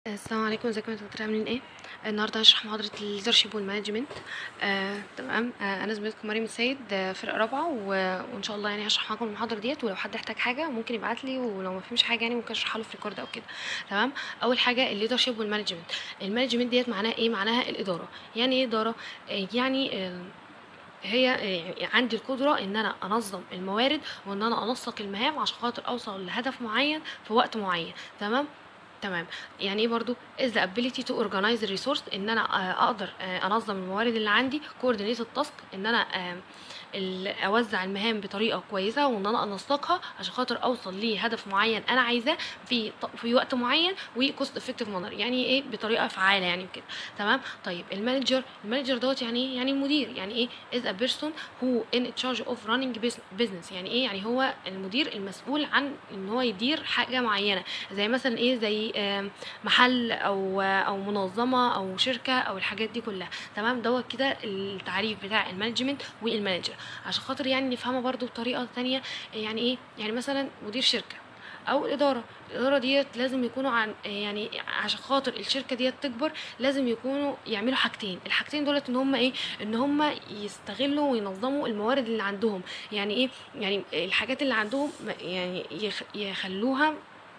السلام عليكم ازيكم انتوا دكاتره عاملين ايه النهارده هشرح محاضره الليدرشيب والمانجمنت آه، تمام آه، انا زميلتكم مريم السيد آه، فرقه رابعه و... وان شاء الله يعني هشرح معاكم المحاضره ديت ولو حد احتاج حاجه ممكن يبعت لي ولو ما فهمش حاجه يعني ممكن اشرحها له في ريكورد او كده تمام اول حاجه الليدرشيب والمانجمنت المانجمنت ديت معناها ايه معناها الاداره يعني ايه اداره آه، يعني آه، هي آه، عندي القدرة ان انا انظم الموارد وان انا انسق المهام عشان خاطر اوصل لهدف معين في وقت معين تمام تمام يعني ايه برضو is the ability to organize the resource ان انا آه، اقدر آه، انظم الموارد اللي عندي coordinate التاسك ان انا آه، ال- اوزع المهام بطريقه كويسه وان انا انسقها عشان خاطر اوصل لهدف معين انا عايزاه في ط- في وقت معين وكوست افكتيف مانر يعني ايه بطريقه فعاله يعني كده تمام طيب المانجر المانجر دوت يعني ايه يعني المدير يعني ايه is a person who in charge of running bus- business يعني ايه يعني هو المدير المسؤول عن ان هو يدير حاجه معينه زي مثلا ايه زي آم، محل او او منظمه او شركه او الحاجات دي كلها تمام دوت كده التعريف بتاع المانجمنت والمانجر عشان خاطر يعني نفهمها برضو بطريقه تانية يعني ايه يعني مثلا مدير شركه او الاداره الاداره ديت لازم يكونوا عن يعني عشان خاطر الشركه ديت تكبر لازم يكونوا يعملوا حاجتين الحاجتين دولت ان هم ايه ان هم يستغلوا وينظموا الموارد اللي عندهم يعني ايه يعني الحاجات اللي عندهم يعني يخ- يخلوها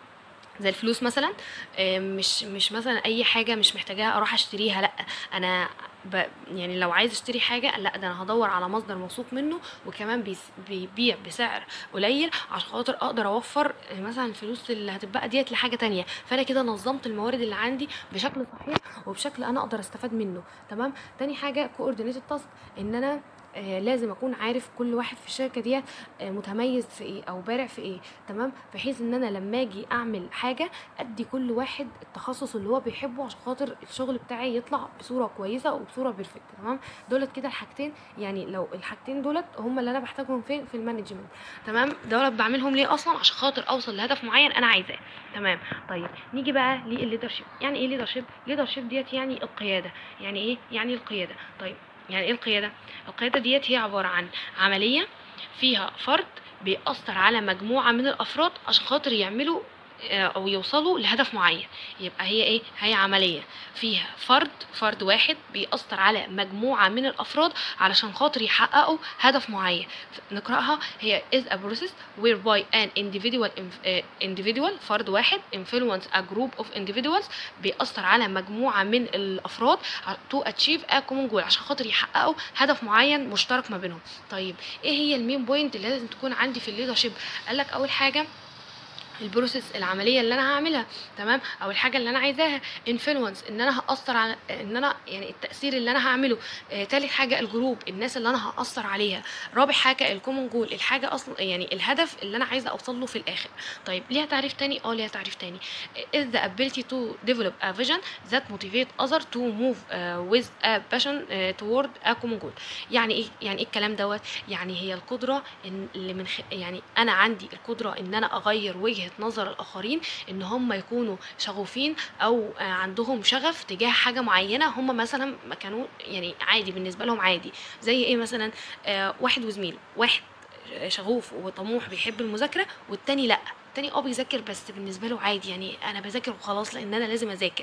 زي الفلوس مثلا آه، مش مش مثلا اي حاجه مش محتاجاها اروح اشتريها لا انا ب يعني لو عايز اشتري حاجه لا ده انا هدور على مصدر موثوق منه وكمان بيس- بيبيع بسعر قليل عشان خاطر اقدر اوفر آه، مثلا الفلوس اللي هتبقى ديت لحاجه تانية فانا كده نظمت الموارد اللي عندي بشكل صحيح وبشكل انا اقدر استفاد منه تمام تاني حاجه كوردينيت التاسك ان انا آه لازم اكون عارف كل واحد في الشركه ديت آه متميز في ايه او بارع في ايه تمام بحيث ان انا لما اجي اعمل حاجه ادي كل واحد التخصص اللي هو بيحبه عشان خاطر الشغل بتاعي يطلع بصوره كويسه وبصوره بيرفكت تمام دولت كده الحاجتين يعني لو الحاجتين دولت هم اللي انا بحتاجهم فين في المانجمنت تمام دولت بعملهم ليه اصلا عشان خاطر اوصل لهدف معين انا عايزاه تمام طيب نيجي بقى للليدرشيب يعني ايه ليدرشيب ليدرشيب ديت يعني القياده يعني ايه يعني القياده طيب يعني ايه القياده القياده ديت هي عباره عن عمليه فيها فرد بيأثر على مجموعه من الافراد عشان خاطر يعملوا آه، او يوصلوا لهدف معين يبقى هي ايه هي عمليه فيها فرد فرد واحد بيأثر على مجموعه من الافراد علشان خاطر يحققوا هدف معين ف- نقراها هي is a process whereby an individual inf- آه، individual فرد واحد influence a group of individuals بيأثر على مجموعه من الافراد ع- to achieve a common goal عشان خاطر يحققوا هدف معين مشترك ما بينهم طيب ايه هي المين بوينت اللي لازم تكون عندي في الليدرشيب قال لك اول حاجه البروسيس العمليه اللي انا هعملها تمام او الحاجه اللي انا عايزاها انفلونس ان انا هاثر على ان انا يعني التاثير اللي انا هعمله آه، تالت حاجه الجروب الناس اللي انا هاثر عليها رابع حاجه الكومن جول الحاجه اصلا يعني الهدف اللي انا عايزه اوصل له في الاخر طيب ليها تعريف تاني اه ليها تعريف تاني is the ability to develop a vision that motivate other to move uh, with a passion uh, toward a common goal يعني ايه يعني ايه الكلام دوت يعني هي القدره إن اللي من خ... يعني انا عندي القدره ان انا اغير وجهه نظر الاخرين ان هم يكونوا شغوفين او آه، عندهم شغف تجاه حاجه معينه هم مثلا ما كانوا يعني عادي بالنسبه لهم عادي زي ايه مثلا آه، واحد وزميله واحد شغوف وطموح بيحب المذاكره والتاني لا التاني اه بيذاكر بس بالنسبه له عادي يعني انا بذاكر وخلاص لان انا لازم اذاكر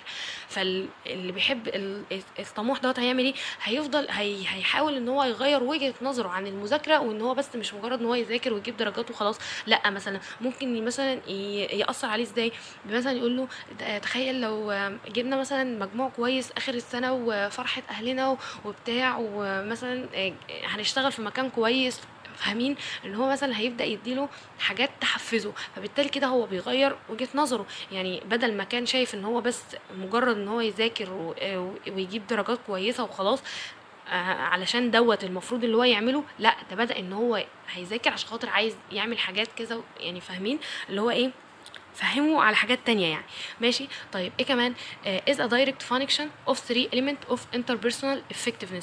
فاللي بيحب ال- الطموح دوت هيعمل ايه هيفضل هي هيحاول ان هو يغير وجهه نظره عن المذاكره وان هو بس مش مجرد ان هو يذاكر ويجيب درجات وخلاص لا مثلا ممكن مثلا ي- ياثر عليه ازاي مثلا يقول له ده- تخيل لو جبنا مثلا مجموع كويس اخر السنه وفرحه اهلنا وبتاع ومثلا هنشتغل في مكان كويس فاهمين ان هو مثلا هيبدا يديله حاجات تحفزه فبالتالي كده هو بيغير وجهه نظره يعني بدل ما كان شايف ان هو بس مجرد ان هو يذاكر و- ويجيب درجات كويسه وخلاص آه، علشان دوت المفروض اللي هو يعمله لا ده بدا ان هو هيذاكر عشان خاطر عايز يعمل حاجات كذا يعني فاهمين اللي هو ايه فهموا على حاجات تانية يعني ماشي طيب ايه كمان آه is a direct function of three element of interpersonal effectiveness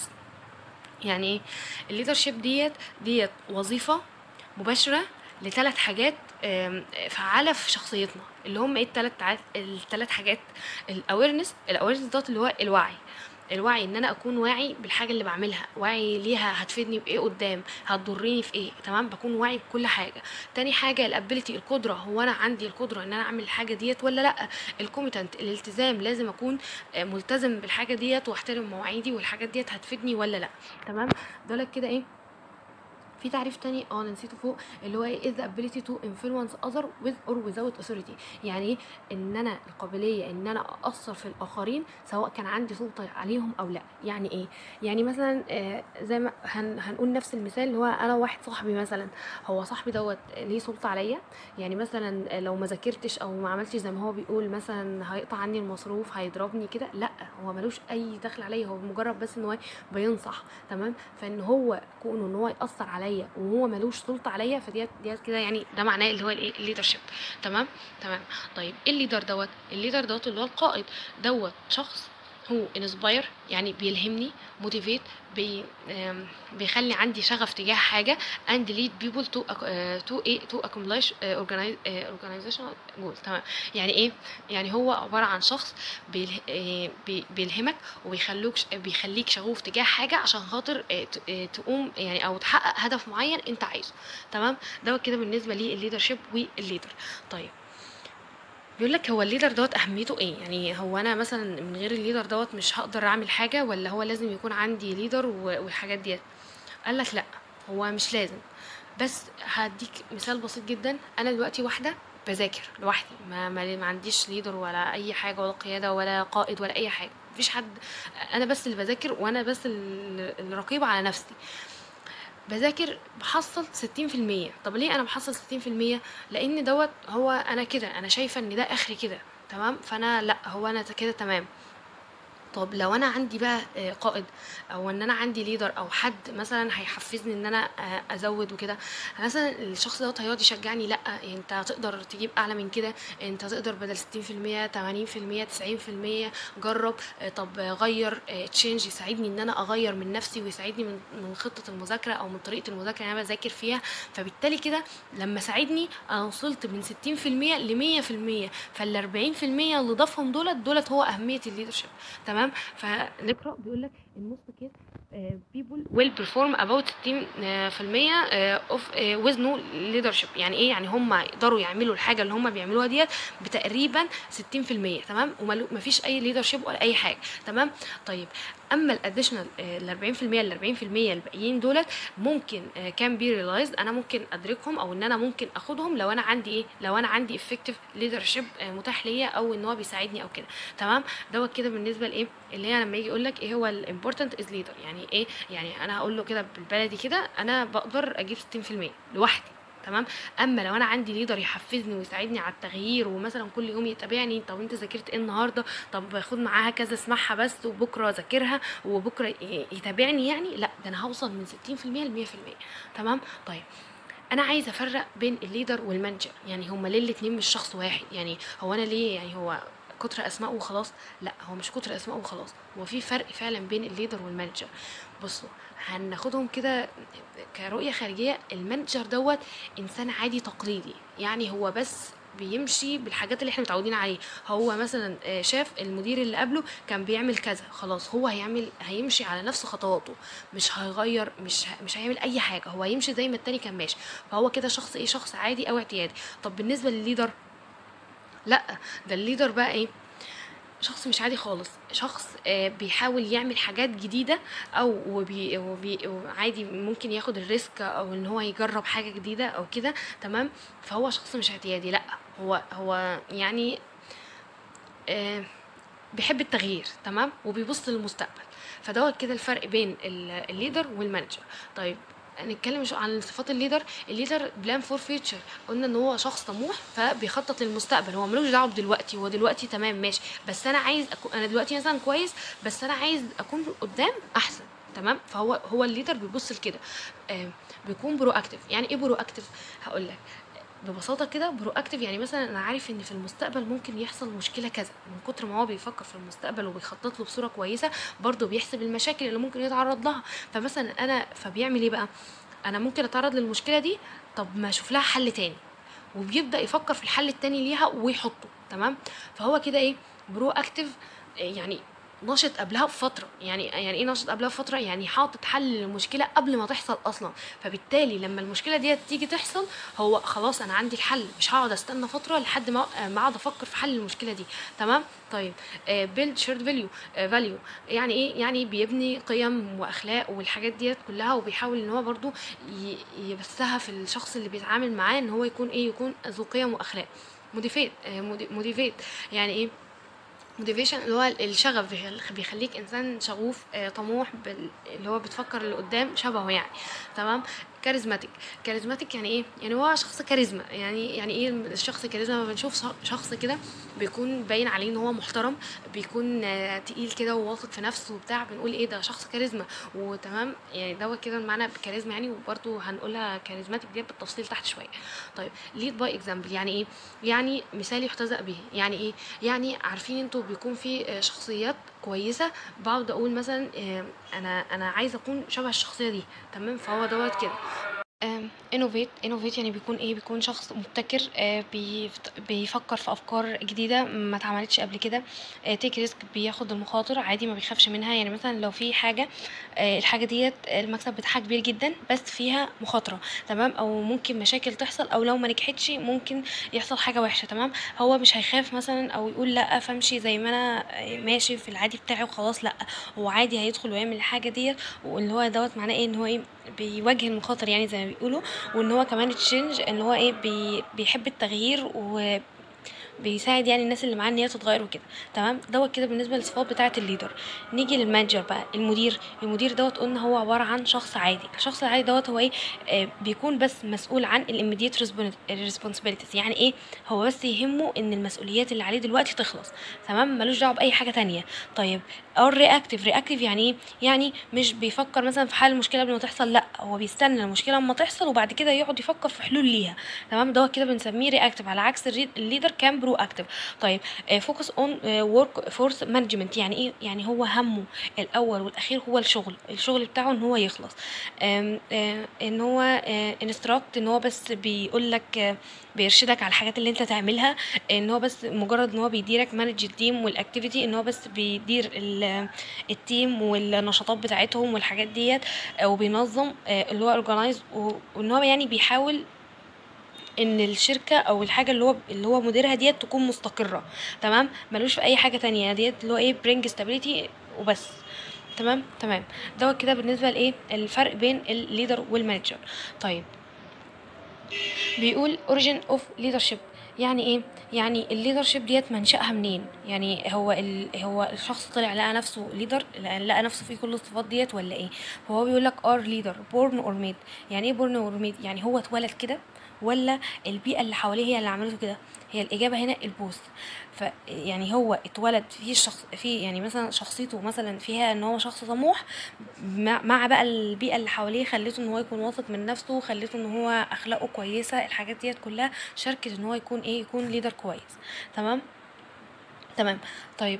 يعني ايه الليدرشيب ديت ديت وظيفه مباشره لثلاث حاجات آم، فعاله في شخصيتنا اللي هم ايه الثلاث الثلاث حاجات الاويرنس الاويرنس دوت اللي هو الوعي الوعي ان انا اكون واعي بالحاجه اللي بعملها واعي ليها هتفيدني بايه قدام هتضرني في ايه تمام بكون واعي بكل حاجه تاني حاجه الابيليتي القدره هو انا عندي القدره ان انا اعمل الحاجه ديت ولا لا الكوميتنت الالتزام لازم اكون آه، ملتزم بالحاجه ديت واحترم مواعيدي والحاجات ديت هتفيدني ولا لا تمام دولت كده ايه في تعريف تاني اه انا نسيته فوق اللي هو ايه is the ability to influence other with or without authority يعني ايه ان انا القابليه ان انا اثر في الاخرين سواء كان عندي سلطه عليهم او لا يعني ايه يعني مثلا آه زي ما هن هنقول نفس المثال اللي هو انا واحد صاحبي مثلا هو صاحبي دوت ليه سلطه عليا يعني مثلا لو ما ذاكرتش او ما عملتش زي ما هو بيقول مثلا هيقطع عني المصروف هيضربني كده لا هو ملوش اي دخل عليا هو مجرد بس ان هو بينصح تمام فان هو كونه ان هو ياثر عليا وهو ملوش سلطه عليا فديت ديت كده يعني ده معناه اللي هو الايه الليدرشيب تمام تمام طيب ايه الليدر دوت الليدر دوت اللي هو القائد دوت شخص هو انسباير يعني بيلهمني موتيفيت بي آم، بيخلي عندي شغف تجاه حاجه and lead people to ac- آه، to ايه to accomplish آه، organize آه، organizational goals تمام يعني ايه يعني هو عباره عن شخص بيله- آه، بي- بيلهمك وبيخلوك بيخليك شغوف تجاه حاجه عشان خاطر آه، ت- آه، تقوم يعني او تحقق هدف معين انت عايزه تمام ده كده بالنسبه للليدرشيب والليدر طيب بيقول لك هو الليدر دوت اهميته ايه يعني هو انا مثلا من غير الليدر دوت مش هقدر اعمل حاجه ولا هو لازم يكون عندي ليدر والحاجات ديت قال لك لا هو مش لازم بس هديك مثال بسيط جدا انا دلوقتي واحده بذاكر لوحدي ما, ما, ما عنديش ليدر ولا اي حاجه ولا قياده ولا قائد ولا اي حاجه مفيش حد انا بس اللي بذاكر وانا بس ال- الرقيبه على نفسي بذاكر بحصل 60% طب ليه انا بحصل 60% لان دوت هو انا كده انا شايفه ان ده اخري كده تمام فانا لا هو انا كده تمام طب لو انا عندي بقى آه، قائد او ان انا عندي ليدر او حد مثلا هيحفزني ان انا آه، ازود وكده مثلا الشخص دوت هيقعد يشجعني لا انت هتقدر تجيب اعلى من كده انت هتقدر بدل 60% 80% 90% جرب آه، طب غير تشينج يساعدني ان انا اغير من نفسي ويساعدني من من خطه المذاكره او من طريقه المذاكره اللي انا بذاكر فيها فبالتالي كده لما ساعدني انا وصلت من 60% ل 100% فال 40% اللي ضافهم دولت دولت هو اهميه الليدرشيب تمام فنقرا بيقول لك in most cases uh, people will perform about 60% uh, of uh, with no leadership يعني ايه يعني هم يقدروا يعملوا الحاجه اللي هم بيعملوها ديت بتقريبا 60% تمام ومفيش اي ليدرشيب ولا اي حاجه تمام طيب اما الاديشنال ال 40% ال 40% الباقيين دولت ممكن كان بي ريلايزد انا ممكن ادركهم او ان انا ممكن اخدهم لو انا عندي ايه لو انا عندي افكتيف ليدرشيب متاح ليا او ان هو بيساعدني او كده تمام دوت كده بالنسبه لايه اللي هي لما يجي يقول لك ايه هو الامبورتنت از ليدر يعني ايه يعني انا هقول له كده بالبلدي كده انا بقدر اجيب 60% لوحدي تمام اما لو انا عندي ليدر يحفزني ويساعدني على التغيير ومثلا كل يوم يتابعني طب انت ذاكرت ايه النهارده طب خد معاها كذا اسمعها بس وبكره ذاكرها وبكره ي- يتابعني يعني لا ده انا هوصل من 60% ل 100% تمام طيب انا عايزه افرق بين الليدر والمانجر يعني هما ليه الاتنين مش شخص واحد يعني هو انا ليه يعني هو كتر اسماء وخلاص لا هو مش كتر اسماء وخلاص هو في فرق فعلا بين الليدر والمانجر بصوا هناخدهم كده كرؤيه خارجيه المانجر دوت انسان عادي تقليدي يعني هو بس بيمشي بالحاجات اللي احنا متعودين عليه هو مثلا آه، شاف المدير اللي قبله كان بيعمل كذا خلاص هو هيعمل هيمشي على نفس خطواته مش هيغير مش ه- مش هيعمل اي حاجه هو هيمشي زي ما التاني كان ماشي فهو كده شخص ايه شخص عادي او اعتيادي طب بالنسبه للليدر لا ده الليدر بقى ايه شخص مش عادي خالص شخص آه، بيحاول يعمل حاجات جديدة او وبي وبي عادي ممكن ياخد الريسك او ان هو يجرب حاجة جديدة او كده تمام فهو شخص مش اعتيادي لا هو هو يعني آه، بيحب التغيير تمام وبيبص للمستقبل فدوت كده الفرق بين ال- الليدر والمانجر طيب نتكلم شو عن صفات الليدر الليدر بلان فور فيوتشر قلنا ان هو شخص طموح فبيخطط للمستقبل هو ملوش دعوه بدلوقتي هو دلوقتي تمام ماشي بس انا عايز أكون انا دلوقتي مثلا كويس بس انا عايز اكون قدام احسن تمام فهو هو الليدر بيبص لكده آه بيكون برو اكتف يعني ايه برو اكتف هقول لك ببساطه كده برو اكتف يعني مثلا انا عارف ان في المستقبل ممكن يحصل مشكله كذا من كتر ما هو بيفكر في المستقبل وبيخطط له بصوره كويسه برضه بيحسب المشاكل اللي ممكن يتعرض لها فمثلا انا فبيعمل ايه بقى انا ممكن اتعرض للمشكله دي طب ما اشوف لها حل تاني وبيبدا يفكر في الحل التاني ليها ويحطه تمام فهو كده ايه برو اكتف يعني ناشط قبلها بفتره يعني يعني ايه ناشط قبلها بفتره يعني حاطط حل للمشكله قبل ما تحصل اصلا فبالتالي لما المشكله ديت تيجي تحصل هو خلاص انا عندي الحل مش هقعد استنى فتره لحد ما ما اقعد افكر في حل المشكله دي تمام طيب بيلد شيرد فاليو فاليو يعني ايه يعني بيبني قيم واخلاق والحاجات ديت كلها وبيحاول ان هو برضو ي- يبثها في الشخص اللي بيتعامل معاه ان هو يكون ايه يكون ذو قيم واخلاق موديفيت موديفيت يعني ايه موتيفيشن اللي هو الشغف بيخل- بيخليك انسان شغوف آه، طموح بال- اللي هو بتفكر اللي قدام شبهه يعني تمام كاريزماتيك كاريزماتيك يعني ايه يعني هو شخص كاريزما يعني يعني ايه الشخص كاريزما لما بنشوف ش- شخص كده بيكون باين عليه ان هو محترم بيكون آه، تقيل كده وواثق في نفسه وبتاع بنقول ايه ده شخص كاريزما وتمام يعني دوت كده المعنى بكاريزما يعني وبرده هنقولها كاريزماتيك دي بالتفصيل تحت شويه طيب ليد باي اكزامبل يعني ايه يعني مثال يحتذى به يعني ايه يعني عارفين انتوا بيكون في آه، شخصيات كويسه بقعد اقول مثلا آه، انا انا عايزه اكون شبه الشخصيه دي تمام فهو دوت كده انوفيت انوفيت يعني بيكون ايه بيكون شخص مبتكر آه، بيفت- بيفكر في افكار جديده ما اتعملتش قبل كده تيك ريسك بياخد المخاطر عادي ما بيخافش منها يعني مثلا لو في حاجه آه، الحاجه ديت المكسب بتاعها كبير جدا بس فيها مخاطره تمام او ممكن مشاكل تحصل او لو ما نجحتش ممكن يحصل حاجه وحشه تمام هو مش هيخاف مثلا او يقول لا فامشي زي ما انا ماشي في العادي بتاعي وخلاص لا هو عادي هيدخل ويعمل الحاجه ديت واللي هو دوت معناه ايه ان هو ايه بيواجه المخاطر يعني زي ما بيقولوا وان هو كمان تشينج ان هو ايه بي بيحب التغيير و بيساعد يعني الناس اللي معاه ان هي تتغير وكده تمام دوت كده بالنسبه للصفات بتاعه الليدر نيجي للمانجر بقى المدير المدير دوت قلنا هو عباره عن شخص عادي الشخص العادي دوت هو ايه آه بيكون بس مسؤول عن الاميديت ريسبونسبيلتيز يعني ايه هو بس يهمه ان المسؤوليات اللي عليه دلوقتي تخلص تمام ملوش دعوه باي حاجه تانية طيب او الرياكتيف رياكتيف يعني ايه يعني مش بيفكر مثلا في حل المشكله قبل ما تحصل لا هو بيستنى المشكله لما تحصل وبعد كده يقعد يفكر في حلول ليها تمام دوت كده بنسميه رياكتيف على عكس الري- الليدر كان برو اكتيف طيب فوكس اون ورك فورس مانجمنت يعني ايه يعني هو همه الاول والاخير هو الشغل الشغل بتاعه ان هو يخلص آم، آه، ان هو انستراكت ان هو بس بيقول لك بيرشدك على الحاجات اللي انت تعملها ان هو بس مجرد ان هو بيديرك مانج التيم والاكتيفيتي ان هو بس بيدير ال- التيم والنشاطات بتاعتهم والحاجات ديت آه، وبينظم آه، اللي هو اورجنايز وان هو يعني بيحاول ان الشركه او الحاجه اللي هو اللي هو مديرها ديت تكون مستقره تمام ملوش في اي حاجه تانية ديت اللي هو ايه برينج ستابيليتي وبس تمام تمام دوت كده بالنسبه لايه الفرق بين الليدر والمانجر طيب بيقول origin of leadership يعني ايه يعني الليدرشيب ديت منشأها منين يعني هو ال... هو الشخص طلع لقى نفسه ليدر لقى نفسه فيه كل الصفات ديت ولا ايه فهو بيقول لك ار ليدر بورن اور ميد يعني ايه بورن اور ميد يعني هو اتولد كده ولا البيئه اللي حواليه هي اللي عملته كده هي الاجابه هنا البوث ف يعني هو اتولد فيه الشخص فيه يعني مثلا شخصيته مثلا فيها ان هو شخص طموح مع مع بقى البيئه اللي حواليه خلته ان هو يكون واثق من نفسه خلته ان هو اخلاقه كويسه الحاجات ديت كلها شاركت ان هو يكون ايه يكون ليدر كويس تمام تمام طيب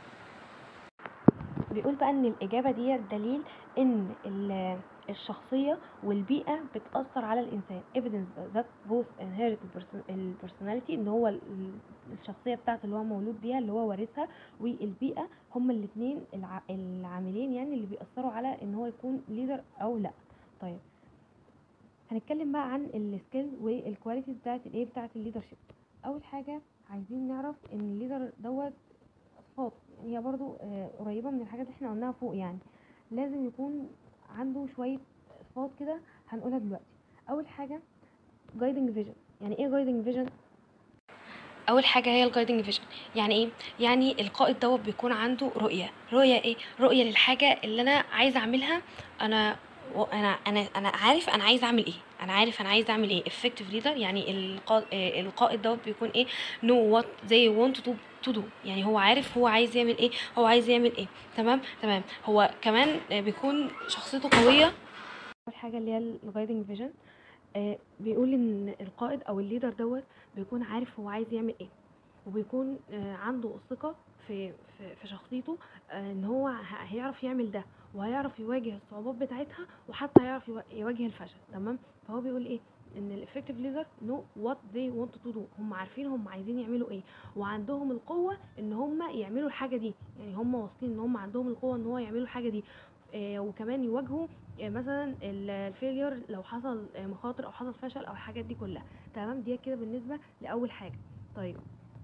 بيقول بقى ان الاجابه ديت دليل ان ال- الشخصيه والبيئه بتاثر على الانسان evidence that both inherit البرسوناليتي ان هو ال- ال- الشخصيه بتاعته اللي هو مولود بيها اللي هو وارثها والبيئه هما الاثنين العاملين يعني اللي بيأثروا على ان هو يكون ليدر او لا طيب هنتكلم بقى عن السكيلز والكواليتيز بتاعت الايه بتاعت الليدرشيب اول حاجه عايزين نعرف ان الليدر دوت صفات هي برضو آه، قريبه من الحاجات اللي احنا قلناها فوق يعني لازم يكون عنده شويه صفات كده هنقولها دلوقتي اول حاجه جايدنج فيجن يعني ايه جايدنج فيجن اول حاجه هي الجايدنج فيجن يعني ايه يعني القائد دوت بيكون عنده رؤيه رؤيه ايه رؤيه للحاجه اللي انا عايزه اعملها انا و- انا انا انا عارف انا عايز اعمل ايه انا عارف انا عايز اعمل ايه effective leader يعني القائد, القائد دوت بيكون ايه know what they want to to do يعني هو عارف هو عايز يعمل ايه هو عايز يعمل ايه تمام تمام هو كمان آه، بيكون شخصيته قويه اول حاجه اللي هي الجايدنج فيجن بيقول ان القائد او الليدر دوت بيكون عارف هو عايز يعمل ايه وبيكون آه، عنده الثقه في في, في شخصيته آه، ان هو ه- هيعرف يعمل ده وهيعرف يواجه الصعوبات بتاعتها وحتى هيعرف يوا- يواجه الفشل تمام فهو بيقول ايه ان الافكتيف ليدر نو وات they want تو دو هم عارفين هم عايزين يعملوا ايه وعندهم القوه ان هم يعملوا الحاجه دي يعني هم واثقين ان هم عندهم القوه ان هو يعملوا الحاجه دي آه، وكمان يواجهوا آه، مثلا الفيلير لو حصل آه، مخاطر او حصل فشل او الحاجات دي كلها تمام دي كده بالنسبه لاول حاجه طيب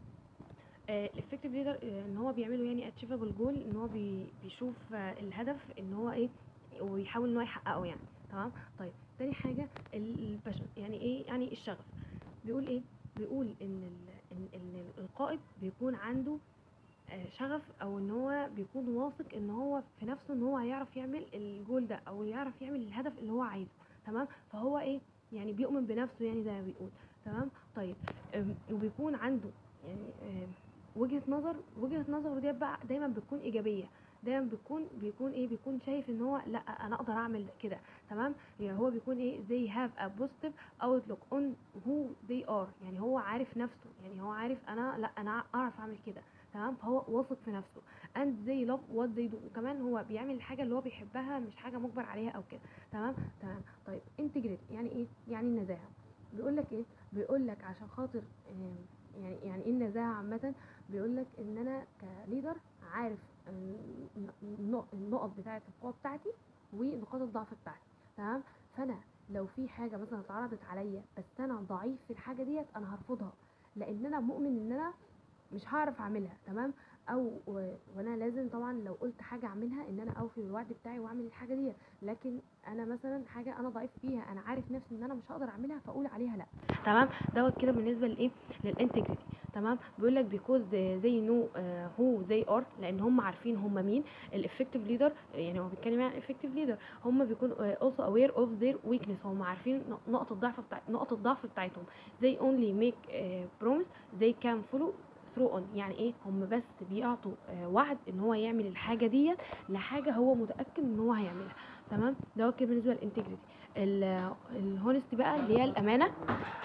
الافكتيف ليدر ان هو بيعمله يعني اتشيفابل جول ان هو بي بيشوف آه، الهدف ان هو ايه ويحاول ان هو يحققه يعني تمام طيب تاني حاجه الباشن يعني ايه يعني الشغف بيقول ايه بيقول ان ال- ان ان القائد بيكون عنده آه، شغف او ان هو بيكون واثق ان هو في نفسه ان هو هيعرف يعمل الجول ده او يعرف يعمل الهدف اللي هو عايزه تمام فهو ايه يعني بيؤمن بنفسه يعني زي ما بيقول تمام طيب أم، وبيكون عنده يعني أم، وجهة نظر وجهة نظره دي بقى دايما بتكون ايجابية دايما بيكون بيكون ايه بيكون شايف ان هو لا انا اقدر اعمل كده تمام يعني هو بيكون ايه they have a positive outlook on who they are يعني هو عارف نفسه يعني هو عارف انا لا انا اعرف اعمل كده تمام فهو واثق في نفسه and they love what they do وكمان هو بيعمل الحاجه اللي هو بيحبها مش حاجه مجبر عليها او كده تمام تمام طيب integrity يعني ايه يعني النزاهه بيقول لك ايه بيقول لك عشان خاطر آم، يعني يعني ايه النزاهه عامه بيقول لك ان انا كليدر عارف الن- النق- النقط بتاعه القوه بتاعتي ونقاط الضعف بتاعتي تمام فانا لو في حاجه مثلا اتعرضت عليا بس انا ضعيف في الحاجه ديت انا هرفضها لان انا مؤمن ان انا مش هعرف اعملها تمام او و- وانا لازم طبعا لو قلت حاجه اعملها ان انا اوفي بالوعد بتاعي واعمل الحاجه دي لكن انا مثلا حاجه انا ضعيف فيها انا عارف نفسي ان انا مش هقدر اعملها فاقول عليها لا تمام دوت كده بالنسبه لايه للانتجريتي تمام بيقول لك بيكوز زي نو هو زي ار لان هم عارفين هم مين الافكتيف ليدر يعني هو بيتكلم عن الافكتيف ليدر هم بيكونوا also aware of their weakness هم عارفين نق- نقط الضعف بتاع نقط الضعف بتاعتهم they only make uh, promise they can follow through on يعني ايه هم بس بيعطوا آه، وعد ان هو يعمل الحاجه ديت لحاجه هو متاكد ان هو هيعملها تمام ده كده بالنسبه للانتجريتي الهونستي بقى اللي هي الامانه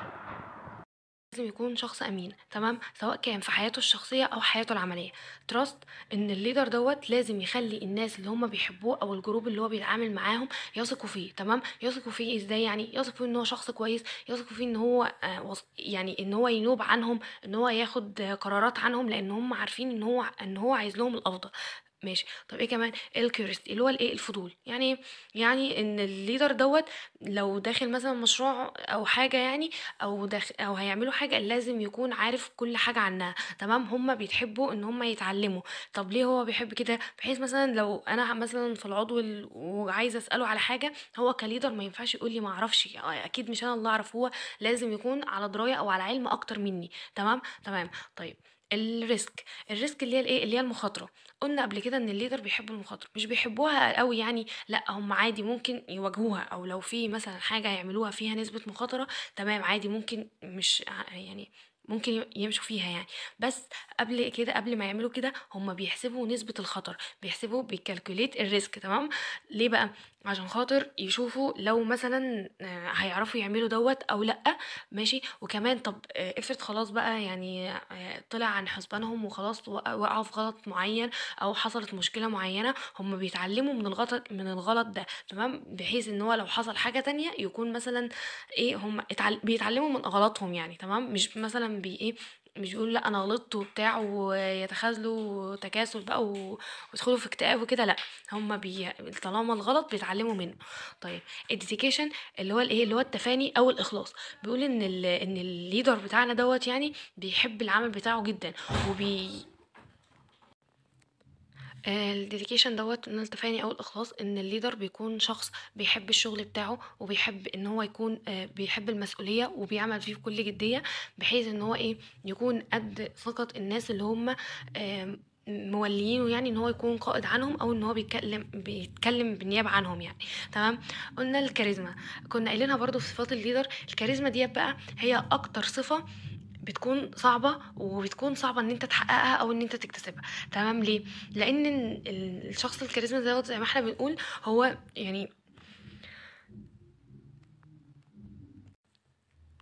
لازم يكون شخص امين تمام سواء كان في حياته الشخصيه او حياته العمليه تراست ان الليدر دوت لازم يخلي الناس اللي هم بيحبوه او الجروب اللي هو بيتعامل معاهم يثقوا فيه تمام يثقوا فيه ازاي يعني يثقوا فيه ان هو شخص كويس يثقوا فيه ان هو آه وص- يعني ان هو ينوب عنهم ان هو ياخد آه، قرارات عنهم لان هم عارفين ان هو ان هو عايز لهم الافضل ماشي طب ايه كمان الكيوريستي اللي هو الايه الفضول يعني إيه؟ يعني ان الليدر دوت لو داخل مثلا مشروع او حاجه يعني او داخل او هيعملوا حاجه لازم يكون عارف كل حاجه عنها تمام هم بيحبوا ان هم يتعلموا طب ليه هو بيحب كده بحيث مثلا لو انا مثلا في العضو ال- وعايزه اساله على حاجه هو كليدر ما ينفعش يقول لي ما اعرفش اكيد مش انا اللي اعرف هو لازم يكون على درايه او على علم اكتر مني تمام تمام طيب الريسك الريسك اللي هي الايه اللي هي المخاطره قلنا قبل كده ان الليدر بيحبوا المخاطره مش بيحبوها قوي يعني لا هم عادي ممكن يواجهوها او لو في مثلا حاجه يعملوها فيها نسبه مخاطره تمام عادي ممكن مش ع- يعني ممكن يمشوا فيها يعني بس قبل كده قبل ما يعملوا كده هم بيحسبوا نسبة الخطر بيحسبوا بيكالكوليت الريسك تمام ليه بقى عشان خاطر يشوفوا لو مثلا آه، هيعرفوا يعملوا دوت او لا ماشي وكمان طب آه، افرض خلاص بقى يعني آه، طلع عن حسبانهم وخلاص وقع- وقعوا في غلط معين او حصلت مشكلة معينة هم بيتعلموا من الغلط من الغلط ده تمام بحيث ان هو لو حصل حاجة تانية يكون مثلا ايه هم اتعل... بيتعلموا من غلطهم يعني تمام مش مثلا بي ايه مش بيقول لا انا غلطت وبتاع ويتخاذلوا تكاسل بقى و- ويدخلوا في اكتئاب وكده لا هم بي... طالما الغلط بيتعلموا منه طيب الديديكيشن اللي هو الايه اللي هو التفاني او الاخلاص بيقول ان ال... ان الليدر بتاعنا دوت يعني بيحب العمل بتاعه جدا وبي الديديكيشن دوت ان التفاني او الاخلاص ان الليدر بيكون شخص بيحب الشغل بتاعه وبيحب ان هو يكون آه، بيحب المسؤوليه وبيعمل فيه بكل جديه بحيث ان هو ايه يكون قد ثقه الناس اللي هم آم، موليينه يعني ان هو يكون قائد عنهم او ان هو بيتكلم بيتكلم بالنيابه عنهم يعني تمام قلنا الكاريزما كنا قايلينها برضو في صفات الليدر الكاريزما ديت بقى هي اكتر صفه بتكون صعبة وبتكون صعبة ان انت تحققها او ان انت تكتسبها تمام ليه لان ال- ال- الشخص الكاريزما دوت زي ما احنا بنقول هو يعني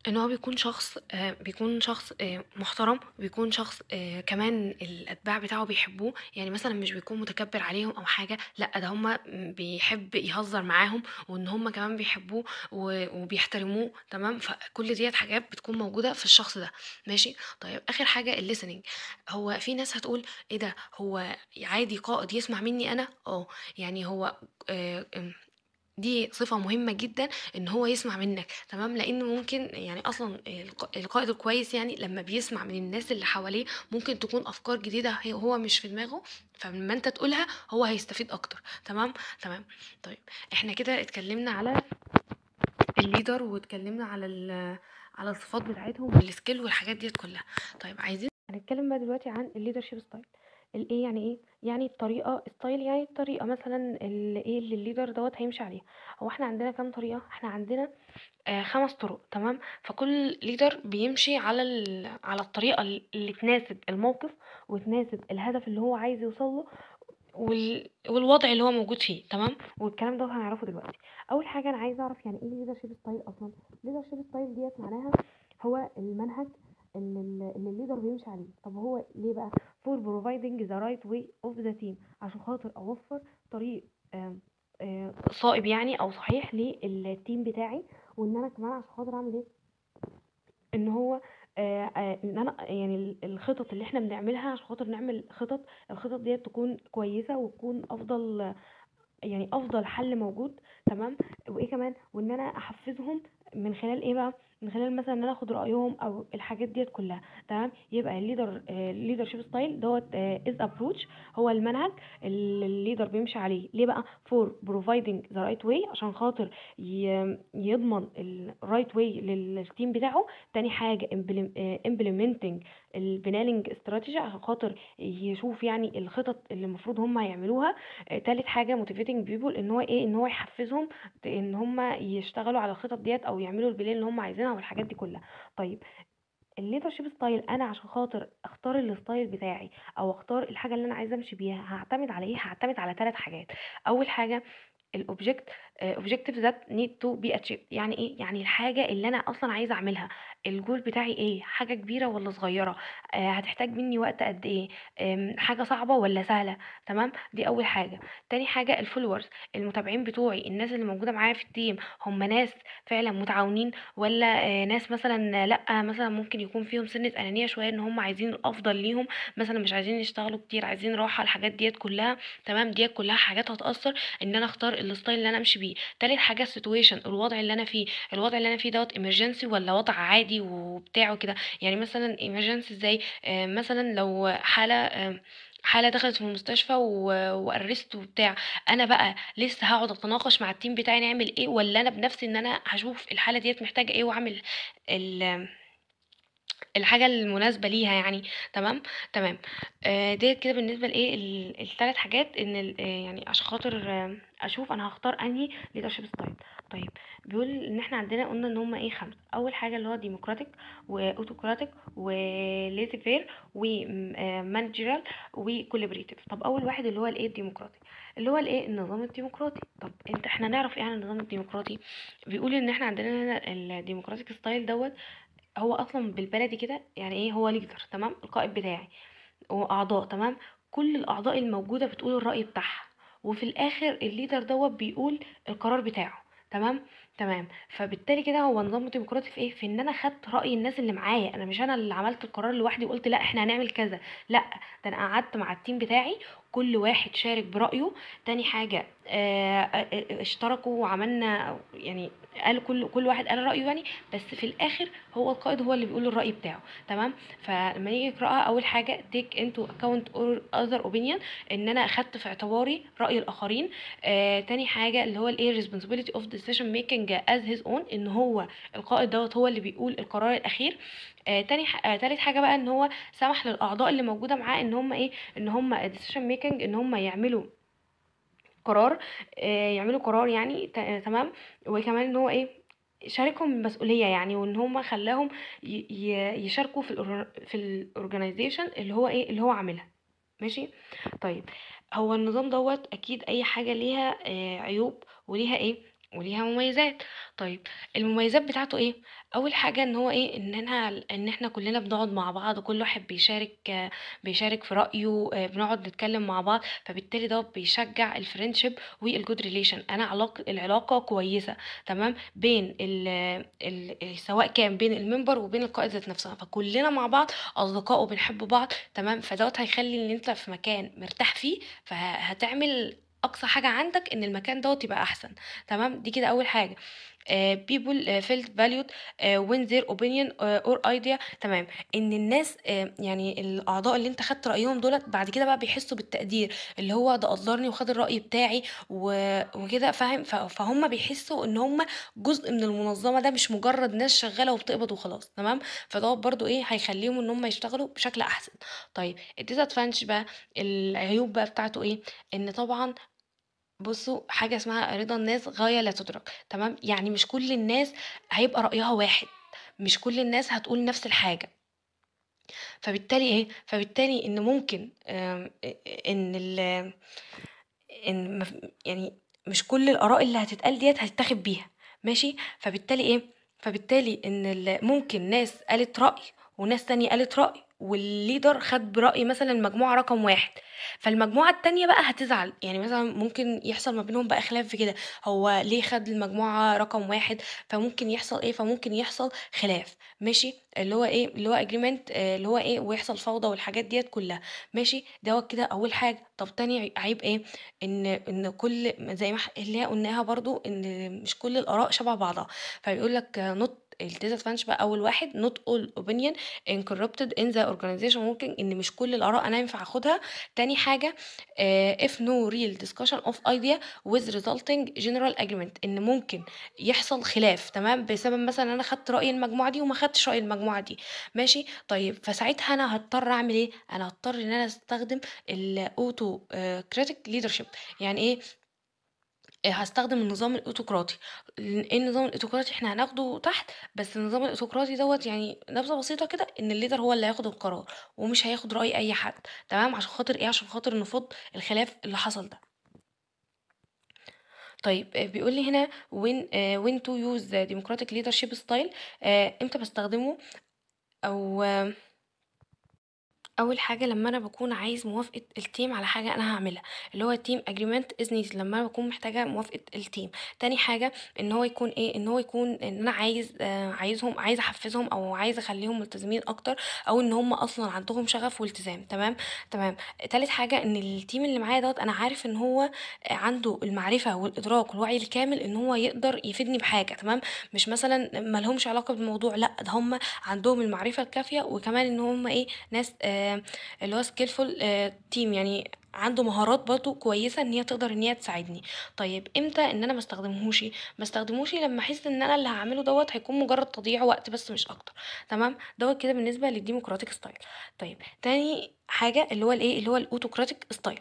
ان هو بيكون شخص آه، بيكون شخص آه، محترم بيكون شخص آه، كمان الاتباع بتاعه بيحبوه يعني مثلا مش بيكون متكبر عليهم او حاجه لا ده هما بيحب يهزر معاهم وان هما كمان بيحبوه و- وبيحترموه تمام فكل ديت حاجات بتكون موجوده في الشخص ده ماشي طيب اخر حاجه الليسننج هو في ناس هتقول ايه ده هو عادي قائد يسمع مني انا اه يعني هو آه، دي صفة مهمة جدًا إن هو يسمع منّك تمام، لإن ممكن يعني أصلًا الق القائد الكويس يعني لمّا بيسمع من الناس اللي حواليه ممكن تكون أفكار جديدة هي هو مش في دماغه، فلمّا أنت تقولها هو هيستفيد أكتر تمام، تمام. طيب إحنا كده اتكلمنا على الleader واتكلمنا على ال على الصفات بتاعتهم والskill والحاجات ديّة كلّها. طيب عايزين هنتكلم بقى دلوقتي عن الleadership style الإيه يعني إيه، يعني الطريقة style يعني الطريقة مثلًا ال إيه اللي الleader دوّة هيمشي عليها. هو إحنا عندنا كام طريقة؟ إحنا عندنا آآ 5 طرق تمام، فكل leader بيمشي على ال على الطريقة ال اللي تناسب الموقف وتناسب الهدف اللي هو عايز يوصل له وال والوضع اللي هو موجود فيه تمام، والكلام دوّة هنعرفه دلوقتي. أول حاجة أنا عايزة أعرف يعني إيه leadership style أصلًا، leadership style ديّة معناها هو المنهج اللي ال اللي الleader بيمشي عليه. طب هو ليه بقى؟ for providing the right way of the team عشان خاطر أوفّر طريق آمم آآ صائب يعني أو صحيح للteam بتاعي، وإن أنا كمان عشان خاطر أعمل إيه، إن هو آآ آآ إن أنا يعني ال الخطط اللي إحنا بنعملها عشان خاطر نعمل خطط، الخطط ديّة تكون كويسة وتكون أفضل يعني أفضل حل موجود تمام، وإيه كمان، وإن أنا أحفّزهم من خلال إيه بقى، من خلال مثلًا إن أنا آخُد رأيهم أو الحاجات ديّة كلّها تمام، يبقى الleader آآ الleadership style دوّة is approach هو المنهج اللي الleader بيمشي عليه، ليه بقى for providing the right way عشان خاطر ي يضمن الright way لل للteam بتاعه، تاني حاجة impl آآ implementing الplanning strategy عشان خاطر يشوف يعني الخطط اللي المفروض هُم يعملوها، آآ تالت حاجة motivating people إن هو إيه، إن هو يحفّزهم ت إن هُم يشتغلوا على الخطط ديّة أو يعملوا البلان اللي هُم عايزينها والحاجات دي كلّها. طيب الleadership style أنا عشان خاطر أختار الstyle بتاعي أو أختار الحاجة اللي أنا عايزة أمشي بيها، هاعتمد على إيه، هاعتمد على 3 حاجات. أول حاجة الobject آآ objectives that need to be achieved يعني إيه، يعني الحاجة اللي أنا أصلًا عايزة أعملها، الgoal بتاعي إيه، حاجة كبيرة والّا صغيرة، آآ هتحتاج منّي وقت قد إيه، آمم حاجة صعبة والّا سهلة، تمام، دي أول حاجة. تاني حاجة الfollowers المتابعين بتوعي، الناس اللي موجودة معايا في الteam هُم ناس فعلًا متعاونين والّا آآ ناس مثلًا لأ، مثلًا ممكن يكون فيهم سِنّة أنانية شوية إن هُم عايزين الأفضل ليهم، مثلًا مش عايزين يشتغلوا كتير، عايزين راحة، الحاجات ديّة كلّها تمام، ديّة كلّها حاجات هتأثّر إن أنا أختار الstyle اللي أنا أمشي بيه. تالت حاجة الsituation الوضع اللي أنا فيه، الوضع اللي أنا فيه دوّة emergency والّا وضع عادي وبتاع وكده، يعني مثلًا emergency إزاي، آآ مثلًا لو حالة آمم حالة دخلت في المستشفى و وarrest وبتاع، أنا بقى لسه هاقعد أتناقش مع الteam بتاعي نعمل إيه والّا أنا بنفسي إن أنا هاشوف الحالة ديّة محتاجة إيه وأعمل ال الحاجة المناسبة ليها يعني تمام، تمام. آآ ديّة كده بالنسبة لإيه، ال ال3 حاجات إن ال آآ يعني عشان خاطر أشوف أنا هاختار أنهي leadership style. طيب بيقول إن إحنا عندنا قُلنا إن هُم إيه 5 أول حاجة اللي هو democratic وautocratic وlaissez faire وم آآ managerial وcollaborative. طب أول واحد اللي هو الإيه الdemocratic اللي هو الإيه، النظام الديمقراطي. طب أنت إحنا نعرف إيه عن النظام الديمقراطي، بيقول إن إحنا عندنا هنا الdemocratic style دوّة هو أصلًا بالبلدي كده يعني إيه، هو leader تمام، القائد بتاعي وأعضاء تمام، كل الأعضاء الموجودة بتقول الرأي بتاعها، وفي الآخر الleader دوّة بيقول القرار بتاعه تمام، تمام. فبالتالي كده هو نظام ديمقراطي في إيه، في إن أنا خدت رأي الناس اللي معايا، أنا مش أنا اللي عملت القرار لوحدي وقُلت لأ إحنا هنعمل كذا، لأ، ده أنا قعدت مع الteam بتاعي كل واحد شارك برأيه، تاني حاجة آآ أ اشتركوا وعملنا يعني قال كل كل واحد قال رأيه يعني، بس في الآخر هو القائد هو اللي بيقول الرأي بتاعه تمام، فلمّا نيجي نقرأها أول حاجة take into account all other opinion إن أنا أخدت في اعتباري رأي الآخرين، آآ تاني حاجة اللي هو الإيه responsibility of decision making as his own إن هو القائد دوّة هو اللي بيقول القرار الأخير، آآ تاني ح آآ تالت حاجة بقى إن هو سمح للأعضاء اللي موجودة معاه إن هُم إيه، إن هُم decision making إن هُم يعملوا قرار آآ يعملوا قرار يعني ت تمام، وكمان إن هو إيه، شاركهم المسؤولية يعني وإن هُم خلّاهم ي ي يشاركوا في الأور في الorganization اللي هو إيه، اللي هو عاملها ماشي، طيب هو النظام دوّة أكيد أي حاجة ليها آآ عيوب وليها إيه، وليها مميزات طيب المميزات بتاعته ايه اول حاجه ان هو ايه ان احنا ان احنا كلنا بنقعد مع بعض كل واحد بيشارك بيشارك في رايه آه، بنقعد نتكلم مع بعض فبالتالي ده بيشجع الفريندشيب والجود ريليشن انا علاقه العلاقه كويسه تمام بين ال ال سواء كان بين الممبر وبين القائد ذات نفسها فكلنا مع بعض اصدقاء وبنحب بعض تمام فدوت هيخلي ان انت في مكان مرتاح فيه فهتعمل اقصى حاجه عندك ان المكان دوت يبقى احسن تمام دي كده اول حاجه uh, people uh, felt valued uh, when their opinion uh, or idea تمام ان الناس uh, يعني الاعضاء اللي انت خدت رايهم دولت بعد كده بقى بيحسوا بالتقدير اللي هو ده قدرني وخد الراي بتاعي و- وكده فاهم ف- فهم بيحسوا ان هم جزء من المنظمه ده مش مجرد ناس شغاله وبتقبض وخلاص تمام فدوت برضو ايه هيخليهم ان هم يشتغلوا بشكل احسن طيب الديسادفانتج بقى العيوب بقى بتاعته ايه ان طبعا بصوا حاجة اسمها رضا الناس غاية لا تدرك تمام يعني مش كل الناس هيبقى رأيها واحد مش كل الناس هتقول نفس الحاجة فبالتالي ايه فبالتالي ان ممكن آم، ان ال ان مف- يعني مش كل الآراء اللي هتتقال ديت هتتاخد بيها ماشي فبالتالي ايه فبالتالي ان ال- ممكن ناس قالت رأي وناس تانية قالت رأي والليدر خد برأي مثلا المجموعة رقم واحد فالمجموعة التانية بقى هتزعل يعني مثلا ممكن يحصل ما بينهم بقى خلاف في كده هو ليه خد المجموعة رقم واحد فممكن يحصل ايه فممكن يحصل خلاف ماشي اللي هو ايه اللي هو اجريمنت اللي هو ايه ويحصل فوضى والحاجات ديت كلها ماشي دوت كده اول حاجة طب تاني عيب ايه ان ان كل زي ما ح- اللي هي قلناها برضو ان مش كل الاراء شبه بعضها فبيقول لك نوت الديسادفانتج بقى اول واحد not all opinion incorrupted in the organization ممكن ان مش كل الاراء انا ينفع اخدها تاني حاجه آه، if no real discussion of idea with resulting general agreement ان ممكن يحصل خلاف تمام بسبب مثلا انا خدت راي المجموعه دي وما خدتش راي المجموعه دي ماشي طيب فساعتها انا هضطر اعمل ايه انا هضطر ان انا استخدم الاوتو كريتيك ليدرشيب يعني ايه آه، هستخدم النظام الاوتوقراطي ايه النظام الاوتوقراطي احنا هناخده تحت بس النظام الاوتوقراطي دوت يعني نبذه بسيطه كده ان الليدر هو اللي هياخد القرار ومش هياخد راي اي حد تمام عشان خاطر ايه عشان خاطر نفض الخلاف اللي حصل ده طيب آه، بيقول لي هنا when آه، when to use the democratic leadership style آه، امتى بستخدمه او آه، اول حاجه لما انا بكون عايز موافقه التيم على حاجه انا هعملها اللي هو التيم اجريمنت از نيد لما انا بكون محتاجه موافقه التيم تاني حاجه ان هو يكون ايه ان هو يكون ان انا عايز آه عايزهم عايز احفزهم او عايز اخليهم ملتزمين اكتر او ان هم اصلا عندهم شغف والتزام تمام تمام تالت حاجه ان التيم اللي معايا دوت انا عارف ان هو عنده المعرفه والادراك والوعي الكامل ان هو يقدر يفيدني بحاجه تمام مش مثلا ما لهمش علاقه بالموضوع لا ده هم عندهم المعرفه الكافيه وكمان ان هم ايه ناس آه اللي هو سكيلفول تيم يعني عنده مهارات برضو كويسه ان هي تقدر ان هي تساعدني طيب امتى ان انا ما استخدمهوش ما استخدموش لما احس ان انا اللي هعمله دوت هيكون مجرد تضييع وقت بس مش اكتر تمام دوت كده بالنسبه للديمقراطيك ستايل طيب تاني حاجه اللي هو الايه اللي هو الاوتوقراطيك ستايل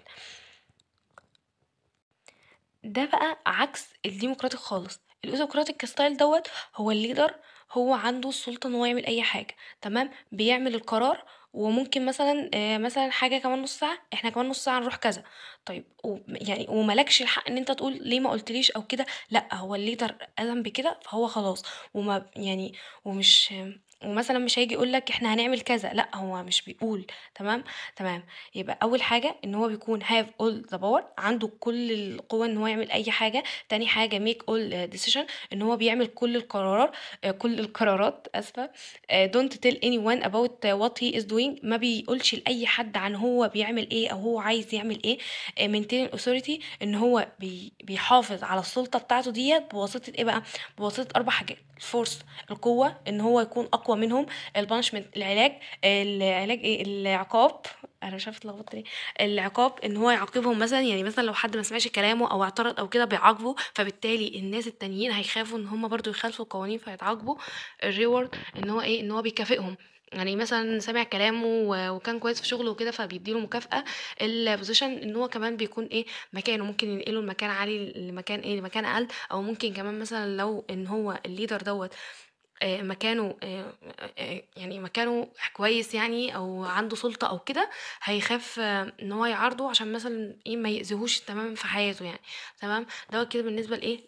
ده بقى عكس الديمقراطيك خالص الاوتوقراطيك ستايل دوت هو الليدر هو عنده السلطه ان هو يعمل اي حاجه تمام بيعمل القرار وممكن مثلا آه مثلا حاجه كمان نص ساعه احنا كمان نص ساعه نروح كذا طيب و يعني وملكش الحق ان انت تقول ليه ما قلتليش او كده لا هو الليدر اذن بكده فهو خلاص وما يعني ومش ومثلا مش هيجي يقول لك احنا هنعمل كذا لا هو مش بيقول تمام تمام يبقى اول حاجه ان هو بيكون have all the power عنده كل القوه ان هو يعمل اي حاجه تاني حاجه make all decision ان هو بيعمل كل القرارات آه، كل القرارات اسفه آه، don't tell anyone about what he is doing ما بيقولش لاي حد عن هو بيعمل ايه او هو عايز يعمل ايه آه، maintain authority ان هو بي بيحافظ على السلطه بتاعته ديت بواسطه ايه بقى بواسطه اربع حاجات الفورس القوه ان هو يكون اقوى منهم البانشمنت العلاج العلاج ايه العقاب انا مش عارفه اتلخبطت ليه العقاب ان هو يعاقبهم مثلا يعني مثلا لو حد ما سمعش كلامه او اعترض او كده بيعاقبه فبالتالي الناس التانيين هيخافوا ان هم برضو يخالفوا القوانين فيتعاقبوا الريورد ان هو ايه ان هو بيكافئهم يعني مثلا سمع كلامه و- وكان كويس في شغله وكده فبيديله مكافأة البوزيشن ان هو كمان بيكون ايه مكانه ممكن ينقله لمكان عالي لمكان ايه لمكان اقل او ممكن كمان مثلا لو ان هو الليدر دوت آه، مكانه آه، آه، يعني مكانه كويس يعني او عنده سلطة او كده هيخاف آه، ان هو يعارضه عشان مثلا ايه ما يأذيهوش تمام في حياته يعني تمام دوت كده بالنسبة لايه الحاجة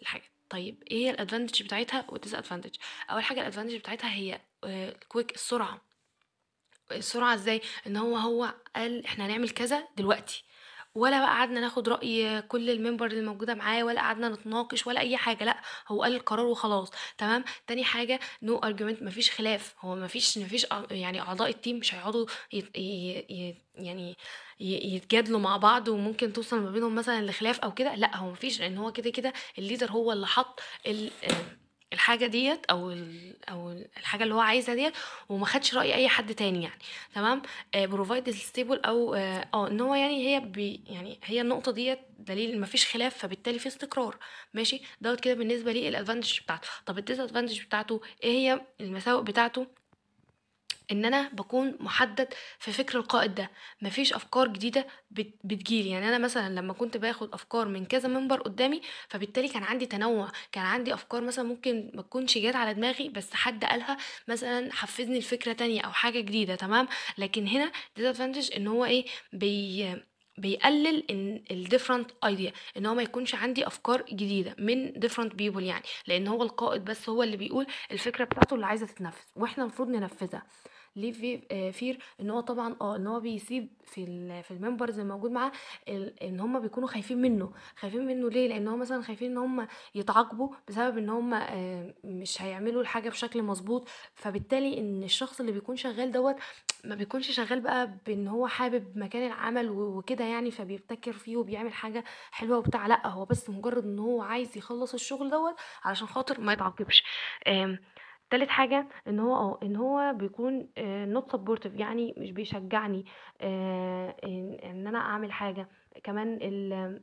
طيب ايه هي الادفانتج بتاعتها والديس ادفانتج اول حاجه الادفانتج بتاعتها هي كويك السرعه السرعه ازاي ان هو هو قال احنا هنعمل كذا دلوقتي ولا بقى قعدنا ناخد رأي كل الممبر اللي موجودة معاه ولا قعدنا نتناقش ولا أي حاجة لا هو قال القرار وخلاص تمام تاني حاجة نو no ارجيومنت مفيش خلاف هو مفيش مفيش أع- يعني أعضاء التيم مش هيقعدوا يت... ي... ي... يعني ي- يتجادلوا مع بعض وممكن توصل ما بينهم مثلا لخلاف او كده لا هو مفيش لان هو كده كده الليدر هو اللي حط ال... آه، الحاجه ديت او ال... او الحاجه اللي هو عايزها ديت وما خدش راي اي حد تاني يعني تمام بروفايد ستيبل او اه آه، ان هو يعني هي بي يعني هي النقطه ديت دليل ان مفيش خلاف فبالتالي في استقرار ماشي دوت كده بالنسبه لي الادفانتج بتاعته طب الديس ادفانتج بتاعته ايه هي المساوئ بتاعته ان انا بكون محدد في فكر القائد ده مفيش افكار جديده بت- بتجيلي يعني انا مثلا لما كنت باخد افكار من كذا منبر قدامي فبالتالي كان عندي تنوع كان عندي افكار مثلا ممكن ما تكونش جات على دماغي بس حد قالها مثلا حفزني لفكره تانية او حاجه جديده تمام لكن هنا disadvantage ان هو ايه بي بيقلل ان الديفرنت ايديا ان هو ما يكونش عندي افكار جديده من ديفرنت بيبول يعني لان هو القائد بس هو اللي بيقول الفكره بتاعته اللي عايزه تتنفذ واحنا المفروض ننفذها ليه في آه، فير ان هو طبعا اه ان هو بيسيب في ال في الممبرز اللي موجود معاه ال- ان هم بيكونوا خايفين منه خايفين منه ليه لان هم مثلا خايفين ان هم يتعاقبوا بسبب ان هم آه، مش هيعملوا الحاجه بشكل مظبوط فبالتالي ان الشخص اللي بيكون شغال دوت ما بيكونش شغال بقى بان هو حابب مكان العمل و- وكده يعني فبيبتكر فيه وبيعمل حاجه حلوه وبتاع لا هو بس مجرد ان هو عايز يخلص الشغل دوت علشان خاطر ما يتعاقبش آم، تالت حاجة ان هو اه ان هو بيكون نوت سبورتيف يعني مش بيشجعني آه، ان ان انا اعمل حاجة كمان ال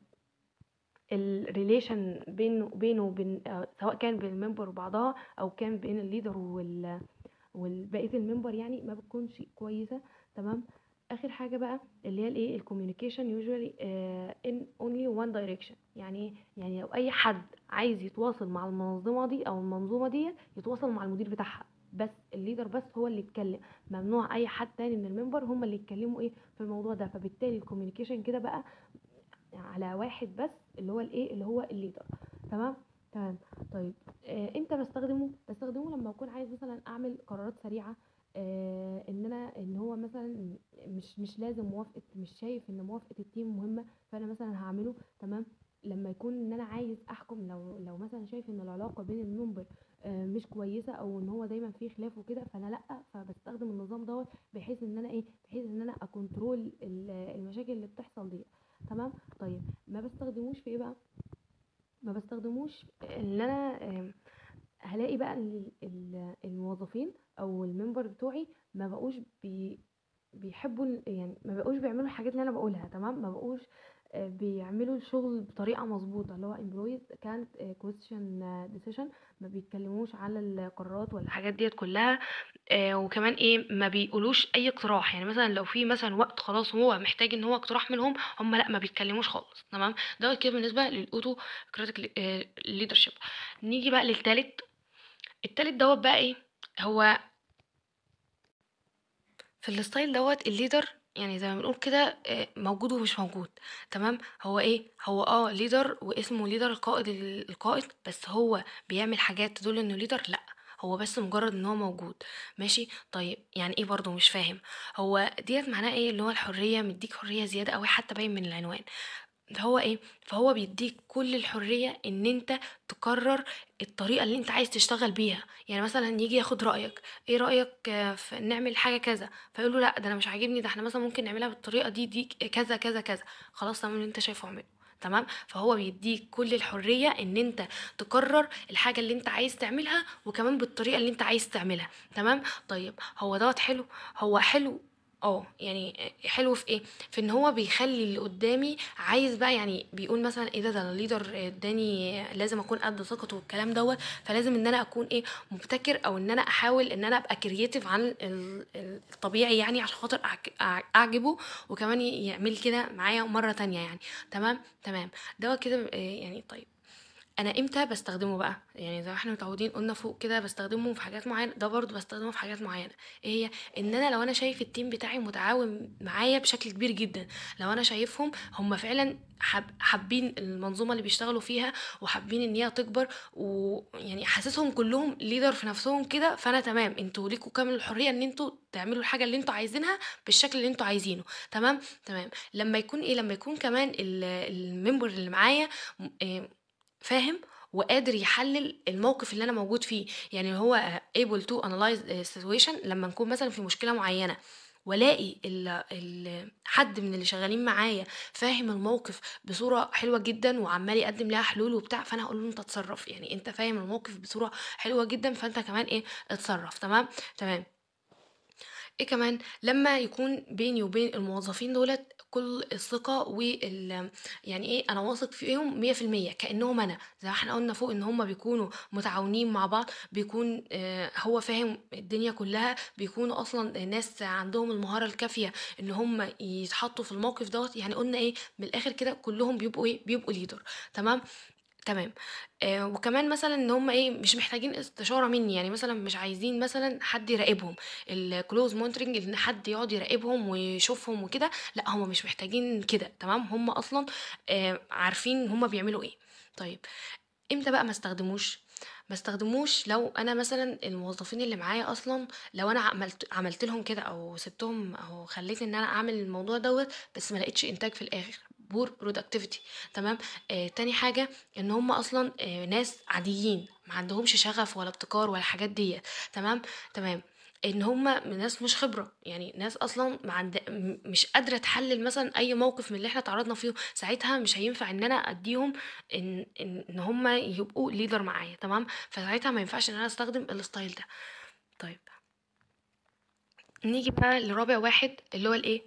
الريليشن بينه بينه وبين آه، سواء كان بين الممبر وبعضها او كان بين الليدر وال والبقيه الممبر يعني ما بتكونش كويسه تمام اخر حاجه بقى اللي هي الايه الكوميونيكيشن يوجوالي ان اونلي وان دايركشن يعني ايه يعني لو اي حد عايز يتواصل مع المنظمه دي او المنظومه دي يتواصل مع المدير بتاعها بس الليدر بس هو اللي يتكلم ممنوع اي حد تاني من الممبر هم اللي يتكلموا ايه في الموضوع ده فبالتالي الكوميونيكيشن كده بقى على واحد بس اللي هو الايه اللي هو الليدر تمام تمام طيب آه امتى بستخدمه بستخدمه لما اكون عايز مثلا اعمل قرارات سريعه آه ان انا ان هو مثلا مش مش لازم موافقه مش شايف ان موافقه التيم مهمه فانا مثلا هعمله تمام لما يكون ان انا عايز احكم لو لو مثلا شايف ان العلاقه بين المنبر آه مش كويسه او ان هو دايما فيه خلاف وكده فانا لا فبستخدم النظام دوت بحيث ان انا ايه بحيث ان انا اكونترول ال- المشاكل اللي بتحصل دي تمام طيب ما بستخدموش في ايه بقى ما بستخدموش ان انا آم، هلاقي بقى ال- ال- الموظفين او الممبر بتوعي ما بقوش بي بيحبوا ال- يعني ما بقوش بيعملوا الحاجات اللي انا بقولها تمام ما بقوش آه، بيعملوا الشغل بطريقه مظبوطه اللي هو employees كانت question decision ما بيتكلموش على القرارات والحاجات ديت كلها آه وكمان ايه ما بيقولوش اي اقتراح يعني مثلا لو في مثلا وقت خلاص هو محتاج ان هو اقتراح منهم هم لا ما بيتكلموش خالص تمام ده كده بالنسبه للاوتو كريتيك ليدرشيب نيجي بقى للتالت التالت دوت بقى ايه هو في الستايل دوت الليدر يعني زي ما بنقول كده آه، موجود ومش موجود تمام هو ايه هو اه ليدر واسمه ليدر القائد ال- القائد بس هو بيعمل حاجات تدل انه ليدر لا هو بس مجرد ان هو موجود ماشي طيب يعني ايه برضو مش فاهم هو ديت معناه ايه اللي هو الحريه مديك حريه زياده قوي حتى باين من العنوان فهو ايه فهو بيديك كل الحريه ان انت تقرر الطريقه اللي انت عايز تشتغل بيها يعني مثلا يجي ياخد رايك ايه رايك آه، في نعمل حاجه كذا فيقول له لا ده انا مش عاجبني ده احنا مثلا ممكن نعملها بالطريقه دي دي كذا كذا كذا خلاص تمام اللي انت شايفه اعمله تمام فهو بيديك كل الحريه ان انت تقرر الحاجه اللي انت عايز تعملها وكمان بالطريقه اللي انت عايز تعملها تمام طيب هو دوت حلو هو حلو اه يعني حلو في ايه في ان هو بيخلي اللي قدامي عايز بقى يعني بيقول مثلا ايه ده ده الليدر اداني لازم اكون قد ثقته والكلام دوت فلازم ان انا اكون ايه مبتكر او ان انا احاول ان انا ابقى كرييتيف عن ال- ال- الطبيعي يعني عشان خاطر أعج- أع- اعجبه وكمان ي- يعمل كده معايا مره تانية يعني تمام تمام دوت كده آه، يعني طيب انا امتى بستخدمه بقى يعني زي ما احنا متعودين قلنا فوق كده بستخدمه في حاجات معينه ده برضو بستخدمه في حاجات معينه ايه هي ان انا لو انا شايف التيم بتاعي متعاون معايا بشكل كبير جدا لو انا شايفهم هم فعلا حب حابين المنظومه اللي بيشتغلوا فيها وحابين ان هي تكبر ويعني حاسسهم كلهم ليدر في نفسهم كده فانا تمام انتوا ليكوا كامل الحريه ان انتوا تعملوا الحاجه اللي انتوا عايزينها بالشكل اللي انتوا عايزينه تمام تمام لما يكون ايه لما يكون كمان ال- الممبر اللي معايا م- إيه فاهم وقادر يحلل الموقف اللي انا موجود فيه يعني هو able to analyze the situation لما نكون مثلا في مشكله معينه والاقي ال ال حد من اللي شغالين معايا فاهم الموقف بصوره حلوه جدا وعمال يقدم لها حلول وبتاع فانا هقول له انت اتصرف يعني انت فاهم الموقف بصوره حلوه جدا فانت كمان ايه اتصرف تمام تمام ايه كمان لما يكون بيني وبين الموظفين دولت كل الثقة وال يعني ايه انا واثق فيهم مية في المية كأنهم انا زي ما احنا قلنا فوق ان هما بيكونوا متعاونين مع بعض بيكون آه هو فاهم الدنيا كلها بيكونوا اصلا ناس عندهم المهارة الكافية ان هم يتحطوا في الموقف دوت يعني قلنا ايه من الاخر كده كلهم بيبقوا ايه بيبقوا ليدر تمام تمام آه وكمان مثلا ان هم ايه مش محتاجين استشاره مني يعني مثلا مش عايزين مثلا حد يراقبهم الكلوز مونترنج ان حد يقعد يراقبهم ويشوفهم وكده لا هم مش محتاجين كده تمام هم اصلا آه عارفين هم بيعملوا ايه طيب امتى بقى ما استخدموش ما استخدموش لو انا مثلا الموظفين اللي معايا اصلا لو انا عملت عملت لهم كده او سبتهم او خليت ان انا اعمل الموضوع دوت بس ما لقيتش انتاج في الاخر بور برودكتيفيتي تمام آه تاني حاجه ان هم اصلا آه ناس عاديين ما عندهمش شغف ولا ابتكار ولا الحاجات دي تمام تمام ان هم ناس مش خبره يعني ناس اصلا ما عند... م- مش قادره تحلل مثلا اي موقف من اللي احنا تعرضنا فيه ساعتها مش هينفع ان انا اديهم ان ان, إن هم يبقوا ليدر معايا تمام فساعتها ما ينفعش ان انا استخدم الستايل ده طيب نيجي بقى لرابع واحد اللي هو الايه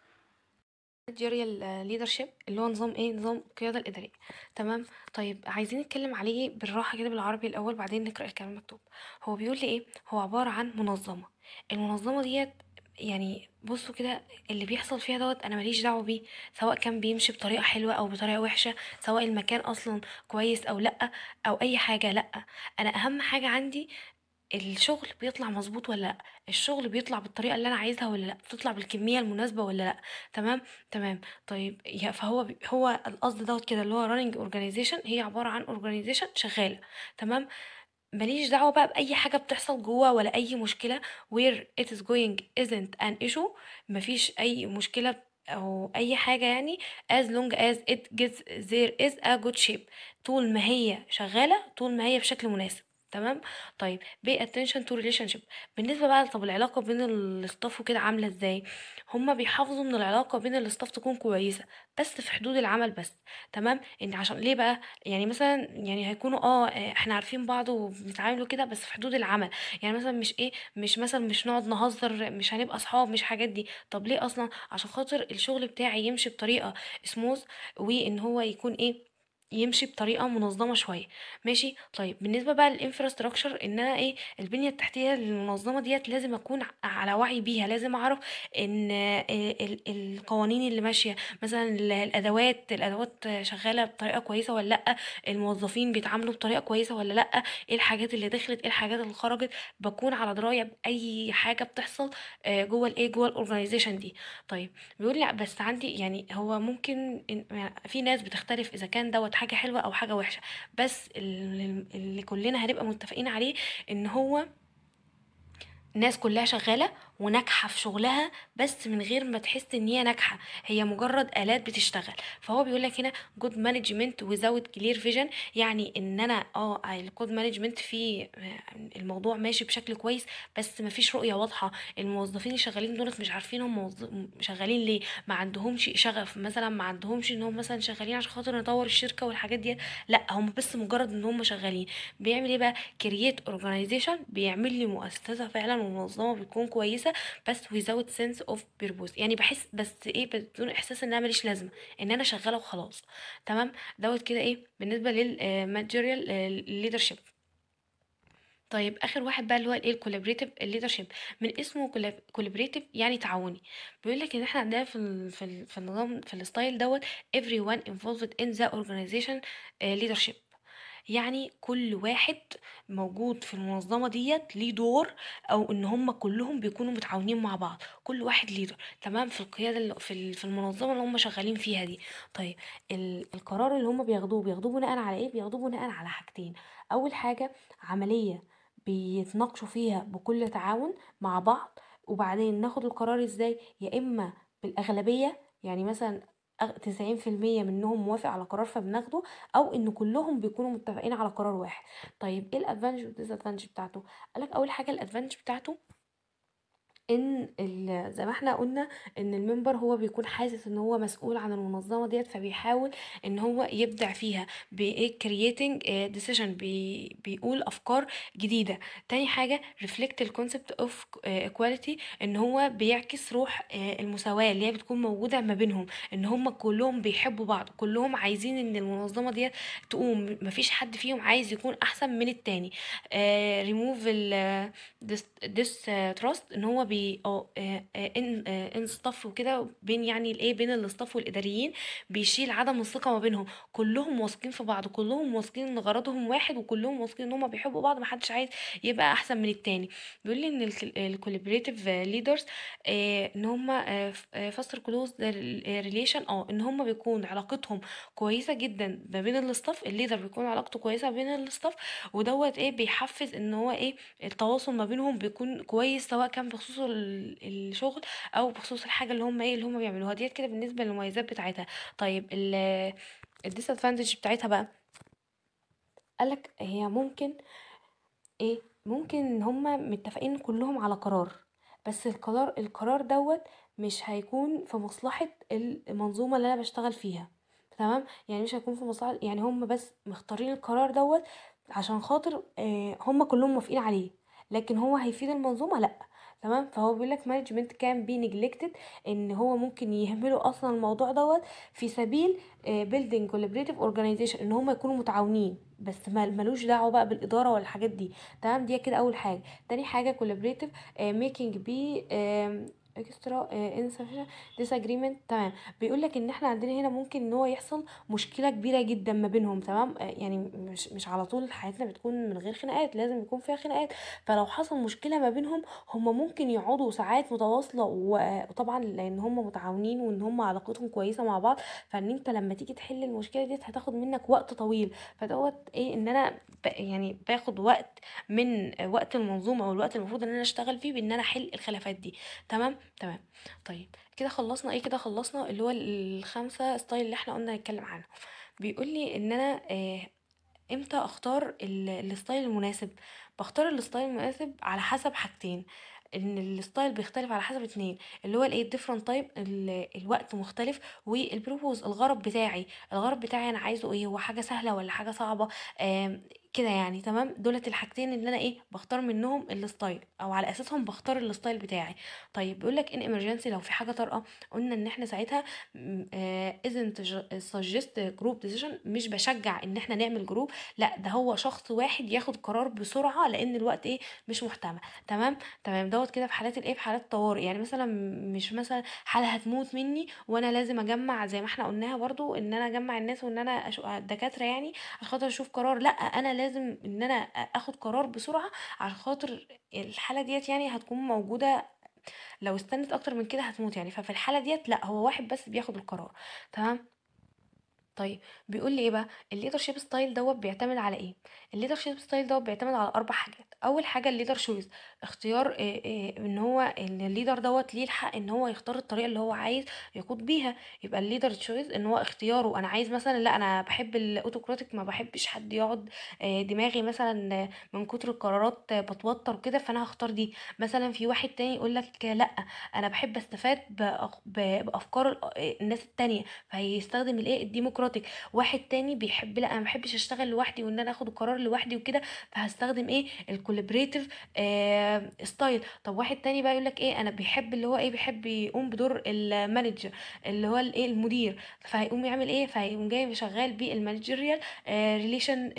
managerial leadership اللي هو نظام ايه نظام القيادة الإدارية تمام طيب عايزين نتكلم عليه بالراحة كده بالعربي الأول بعدين نقرأ الكلام المكتوب هو بيقول لي ايه هو عبارة عن منظمة المنظمة ديت يعني بصوا كده اللي بيحصل فيها دوت انا ماليش دعوه بيه سواء كان بيمشي بطريقه حلوه او بطريقه وحشه سواء المكان اصلا كويس او لا او اي حاجه لا انا اهم حاجه عندي الشغل بيطلع مظبوط ولا لا الشغل بيطلع بالطريقه اللي انا عايزها ولا لا بتطلع بالكميه المناسبه ولا لا تمام تمام طيب يا- فهو بي- هو القصد دوت كده اللي هو running organization هي عباره عن organization شغاله تمام ماليش دعوه بقى باي حاجه بتحصل جوه ولا اي مشكله where it is going isn't an issue مفيش اي مشكله او اي حاجه يعني as long as it gets there is a good shape طول ما هي شغاله طول ما هي بشكل مناسب تمام طيب pay attention to relationship بالنسبه بقى طب العلاقه بين الاستاف وكده عامله ازاي هما بيحافظوا ان العلاقه بين الاستاف تكون كويسه بس في حدود العمل بس تمام ان عشان ليه بقى يعني مثلا يعني هيكونوا اه احنا عارفين بعض وبنتعاملوا كده بس في حدود العمل يعني مثلا مش ايه مش مثلا مش نقعد نهزر مش هنبقى اصحاب مش حاجات دي طب ليه اصلا عشان خاطر الشغل بتاعي يمشي بطريقه سموث وان هو يكون ايه يمشي بطريقه منظمه شويه ماشي طيب بالنسبه بقى للانفراستراكشر ان انا ايه البنيه التحتيه للمنظمه ديت لازم اكون ع- على وعي بيها لازم اعرف ان ال- ال- القوانين اللي ماشيه مثلا ال- الادوات الادوات شغاله بطريقه كويسه ولا لا الموظفين بيتعاملوا بطريقه كويسه ولا لا ايه الحاجات اللي دخلت ايه الحاجات اللي خرجت بكون على درايه باي حاجه بتحصل آه، جوه الايه جوه الاورجنايزيشن دي طيب بيقول لي بس عندي يعني هو ممكن إن- يعني في ناس بتختلف اذا كان دوت حاجه حلوه او حاجه وحشه بس اللي اللي كلنا هنبقى متفقين عليه ان هو الناس كلها شغالة وناجحة في شغلها بس من غير ما تحس ان هي ناجحة هي مجرد آلات بتشتغل فهو بيقول لك هنا good management without clear vision يعني ان انا اه الكود مانجمنت في الموضوع ماشي بشكل كويس بس ما فيش رؤية واضحة الموظفين اللي شغالين دولت مش عارفين هم موظ- شغالين ليه ما عندهمش شغف مثلا ما عندهمش ان هم مثلا شغالين عشان خاطر نطور الشركة والحاجات دي لا هم بس مجرد ان هم شغالين بيعمل ايه بقى كرييت اورجانيزيشن بيعمل لي مؤسسه فعلا ومنظمه بتكون كويسه بس without sense of purpose يعني بحس بس ايه بدون احساس ان انا ماليش لازمه ان انا شغاله وخلاص تمام دوت كده ايه بالنسبه للمانجيريال ليدرشيب طيب اخر واحد بقى اللي هو الايه الكولابريتيف الليدرشيب من اسمه كولابريتيف يعني تعاوني بيقول لك ان احنا عندنا في ال في ال في النظام في الستايل دوت everyone involved in the organization uh, leadership يعني كل واحد موجود في المنظمة ديت ليه دور او ان هم كلهم بيكونوا متعاونين مع بعض كل واحد ليدر تمام في القيادة اللي في ال- في المنظمة اللي هم شغالين فيها دي طيب ال- القرار اللي هم بياخدوه بياخدوه بناء على ايه بياخدوه بناء على حاجتين اول حاجة عملية بيتناقشوا فيها بكل تعاون مع بعض وبعدين ناخد القرار ازاي يا اما بالاغلبية يعني مثلا تسعين في المية منهم موافق على قرار فبناخده او ان كلهم بيكونوا متفقين على قرار واحد طيب ايه الادفانتج والديسادفانتج بتاعته قالك اول حاجه الادفانتج بتاعته ان ال- زي ما احنا قلنا ان الممبر هو بيكون حاسس ان هو مسؤول عن المنظمه ديت فبيحاول ان هو يبدع فيها بايه creating a decision بي بيقول افكار جديده تاني حاجه reflect الكونسبت اوف equality ان هو بيعكس روح آه، المساواه اللي هي بتكون موجوده ما بينهم ان هم كلهم بيحبوا بعض كلهم عايزين ان المنظمه ديت تقوم مفيش حد فيهم عايز يكون احسن من التاني ريموف ال ديس تراست ان هو بي اه آه، آه، ان آه، ان ستاف وكده بين يعني الايه بين الاستاف والاداريين بيشيل عدم الثقه ما بينهم كلهم واثقين في بعض كلهم واثقين ان غرضهم واحد وكلهم واثقين ان هم بيحبوا بعض محدش عايز يبقى احسن من التاني بيقول لي ان الكولابريتيف ليدرز ان هم فاستر كلوز ريليشن اه ان هم بيكون علاقتهم كويسه جدا ما بين الاستاف الليدر بيكون علاقته كويسه ما بين الاستاف ودوت ايه بيحفز ان هو ايه التواصل ما بينهم بيكون كويس سواء كان بخصوص ال- الشغل او بخصوص الحاجه اللي هم ايه اللي هم بيعملوها ديت كده بالنسبه للمميزات بتاعتها طيب ال الديسادفانتج بتاعتها بقى قالك هي ممكن ايه ممكن ان هما متفقين كلهم على قرار بس القرار القرار دوت مش هيكون في مصلحة المنظومة اللي انا بشتغل فيها تمام يعني مش هيكون في مصلحة يعني هم بس مختارين القرار دوت عشان خاطر آه هم كلهم موافقين عليه لكن هو هيفيد المنظومة لا تمام فهو بيقول لك مانجمنت كان بي نيجلكتد ان هو ممكن يهملوا اصلا الموضوع دوت في سبيل بيلدينج كولابريتيف اورجانيزيشن ان هم يكونوا متعاونين بس ما- ملوش دعوه بقى بالاداره ولا الحاجات دي تمام دي كده اول حاجه تاني حاجه كولابريتيف ميكينج بي اكسترا انسفيشن ديس اجريمنت تمام بيقول لك ان احنا عندنا هنا ممكن ان هو يحصل مشكله كبيره جدا ما بينهم تمام آه، يعني مش مش على طول حياتنا بتكون من غير خناقات لازم يكون فيها خناقات فلو حصل مشكله ما بينهم هم ممكن يقعدوا ساعات متواصله و- وطبعا لان هم متعاونين وان هم علاقتهم كويسه مع بعض فان انت لما تيجي تحل المشكله دي هتاخد منك وقت طويل فدوت ايه ان انا ب يعني باخد وقت من وقت المنظومه او الوقت المفروض ان انا اشتغل فيه بان انا احل الخلافات دي تمام تمام طيب كده خلصنا ايه كده خلصنا اللي هو الخمسه ستايل اللي احنا قلنا نتكلم عنهم بيقول لي ان انا آه امتى اختار ال- الستايل المناسب بختار الستايل المناسب على حسب حاجتين ان الستايل بيختلف على حسب اتنين اللي هو الايه different تايب الوقت مختلف والبروبوز الغرض بتاعي الغرض بتاعي انا عايزه ايه هو حاجه سهله ولا حاجه صعبه آم، كده يعني تمام دولت الحاجتين اللي انا ايه بختار منهم الستايل او على اساسهم بختار الستايل بتاعي طيب بيقول لك ان emergency لو في حاجه طارئه قلنا ان احنا ساعتها م- آه، isn't ju- suggest group decision مش بشجع ان احنا نعمل جروب لا ده هو شخص واحد ياخد قرار بسرعه لان الوقت ايه مش محتمل تمام تمام دوت كده في حالات الايه في حالات طوارئ يعني مثلا مش مثلا حاله هتموت مني وانا لازم اجمع زي ما احنا قلناها برضو ان انا اجمع الناس وان انا أشو... الدكاتره يعني عشان خاطر اشوف قرار لا انا لازم ان انا اخد قرار بسرعه عشان خاطر الحاله ديت يعني هتكون موجوده لو استنت اكتر من كده هتموت يعني ففي الحاله ديت لا هو واحد بس بياخد القرار تمام طيب بيقول لي ايه بقى الليدرشيب ستايل دوت بيعتمد على ايه الليدرشيب ستايل دوت بيعتمد على اربع حاجات اول حاجه الليدر شويز اختيار إيه إيه ان هو ان الليدر دوت ليه الحق ان هو يختار الطريقه اللي هو عايز يقود بيها يبقى الليدر تشويز ان هو اختياره انا عايز مثلا لا انا بحب الاوتوكراتيك ما بحبش حد يقعد آه، دماغي مثلا آه، من كتر القرارات آه، بتوتر كده فانا هختار دي مثلا في واحد تاني يقول لك لا انا بحب استفاد بأخ- ب- بافكار ال- الناس التانية فهيستخدم الايه الديمقراطيك واحد تاني بيحب لا انا ما بحبش اشتغل لوحدي وان انا اخد القرار لوحدي وكده فهستخدم ايه الكولابريتيف آه ستايل طب واحد تاني بقى يقول لك ايه انا بيحب اللي هو ايه بيحب يقوم بدور المانجر اللي هو الايه المدير فهيقوم يعمل ايه فهيقوم جاي شغال بالمانجيريال ريليشن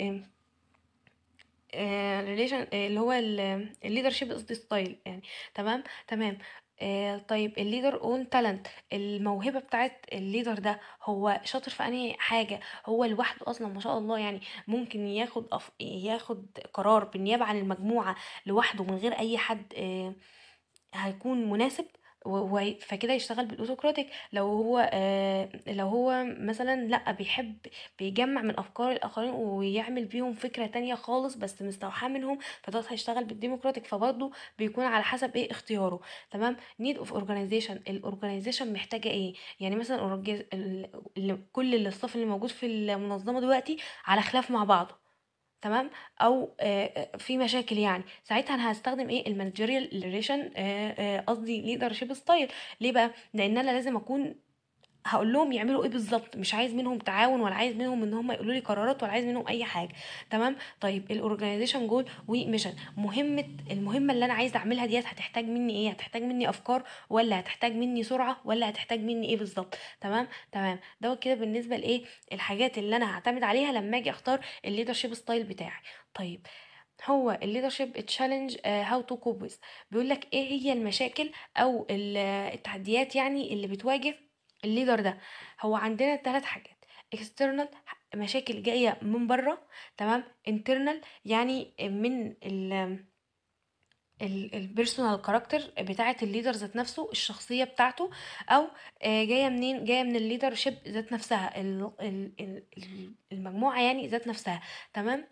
ريليشن اللي هو الليدرشيب قصدي ستايل يعني تمام تمام آه طيب الليدر اون تالنت الموهبه بتاعت الليدر ده هو شاطر في انهي حاجه هو لوحده اصلا ما شاء الله يعني ممكن ياخد أف... ياخد قرار بالنيابه عن المجموعه لوحده من غير اي حد آه هيكون مناسب و- و- فكده يشتغل بالاوتوكراتيك لو هو آه لو هو مثلا لا بيحب بيجمع من افكار الاخرين ويعمل بيهم فكره تانية خالص بس مستوحاه منهم فده هيشتغل بالديموكراتيك فبرضه بيكون على حسب ايه اختياره تمام نيد اوف اورجانيزيشن الاورجانيزيشن محتاجه ايه يعني مثلا الأورج- ال- ال- كل الصف اللي موجود في المنظمه دلوقتي على خلاف مع بعضه تمام او آه، آه، في مشاكل يعني ساعتها انا هستخدم ايه المانجيريال ريليشن قصدي ليدرشيب ستايل ليه بقى لان انا لازم اكون هقول لهم يعملوا ايه بالظبط مش عايز منهم تعاون ولا عايز منهم ان هم يقولوا لي قرارات ولا عايز منهم اي حاجه تمام طيب الاورجانيزيشن جول وميشن مهمه المهمه اللي انا عايزه اعملها ديت هتحتاج مني ايه هتحتاج مني افكار ولا هتحتاج مني سرعه ولا هتحتاج مني ايه بالظبط تمام تمام دوت كده بالنسبه لايه الحاجات اللي انا هعتمد عليها لما اجي اختار الليدرشيب ستايل بتاعي طيب هو الليدرشيب تشالنج هاو تو كوب بيقول لك ايه هي المشاكل او ال- التحديات يعني اللي بتواجه الليدر ده هو عندنا ثلاث حاجات external مشاكل جايه من بره تمام internal يعني من ال البيرسونال كاركتر بتاعه الليدر ذات نفسه الشخصيه بتاعته او آه، جايه منين جايه من الليدر شيب ذات نفسها ال- ال- ال- ال- المجموعه يعني ذات نفسها تمام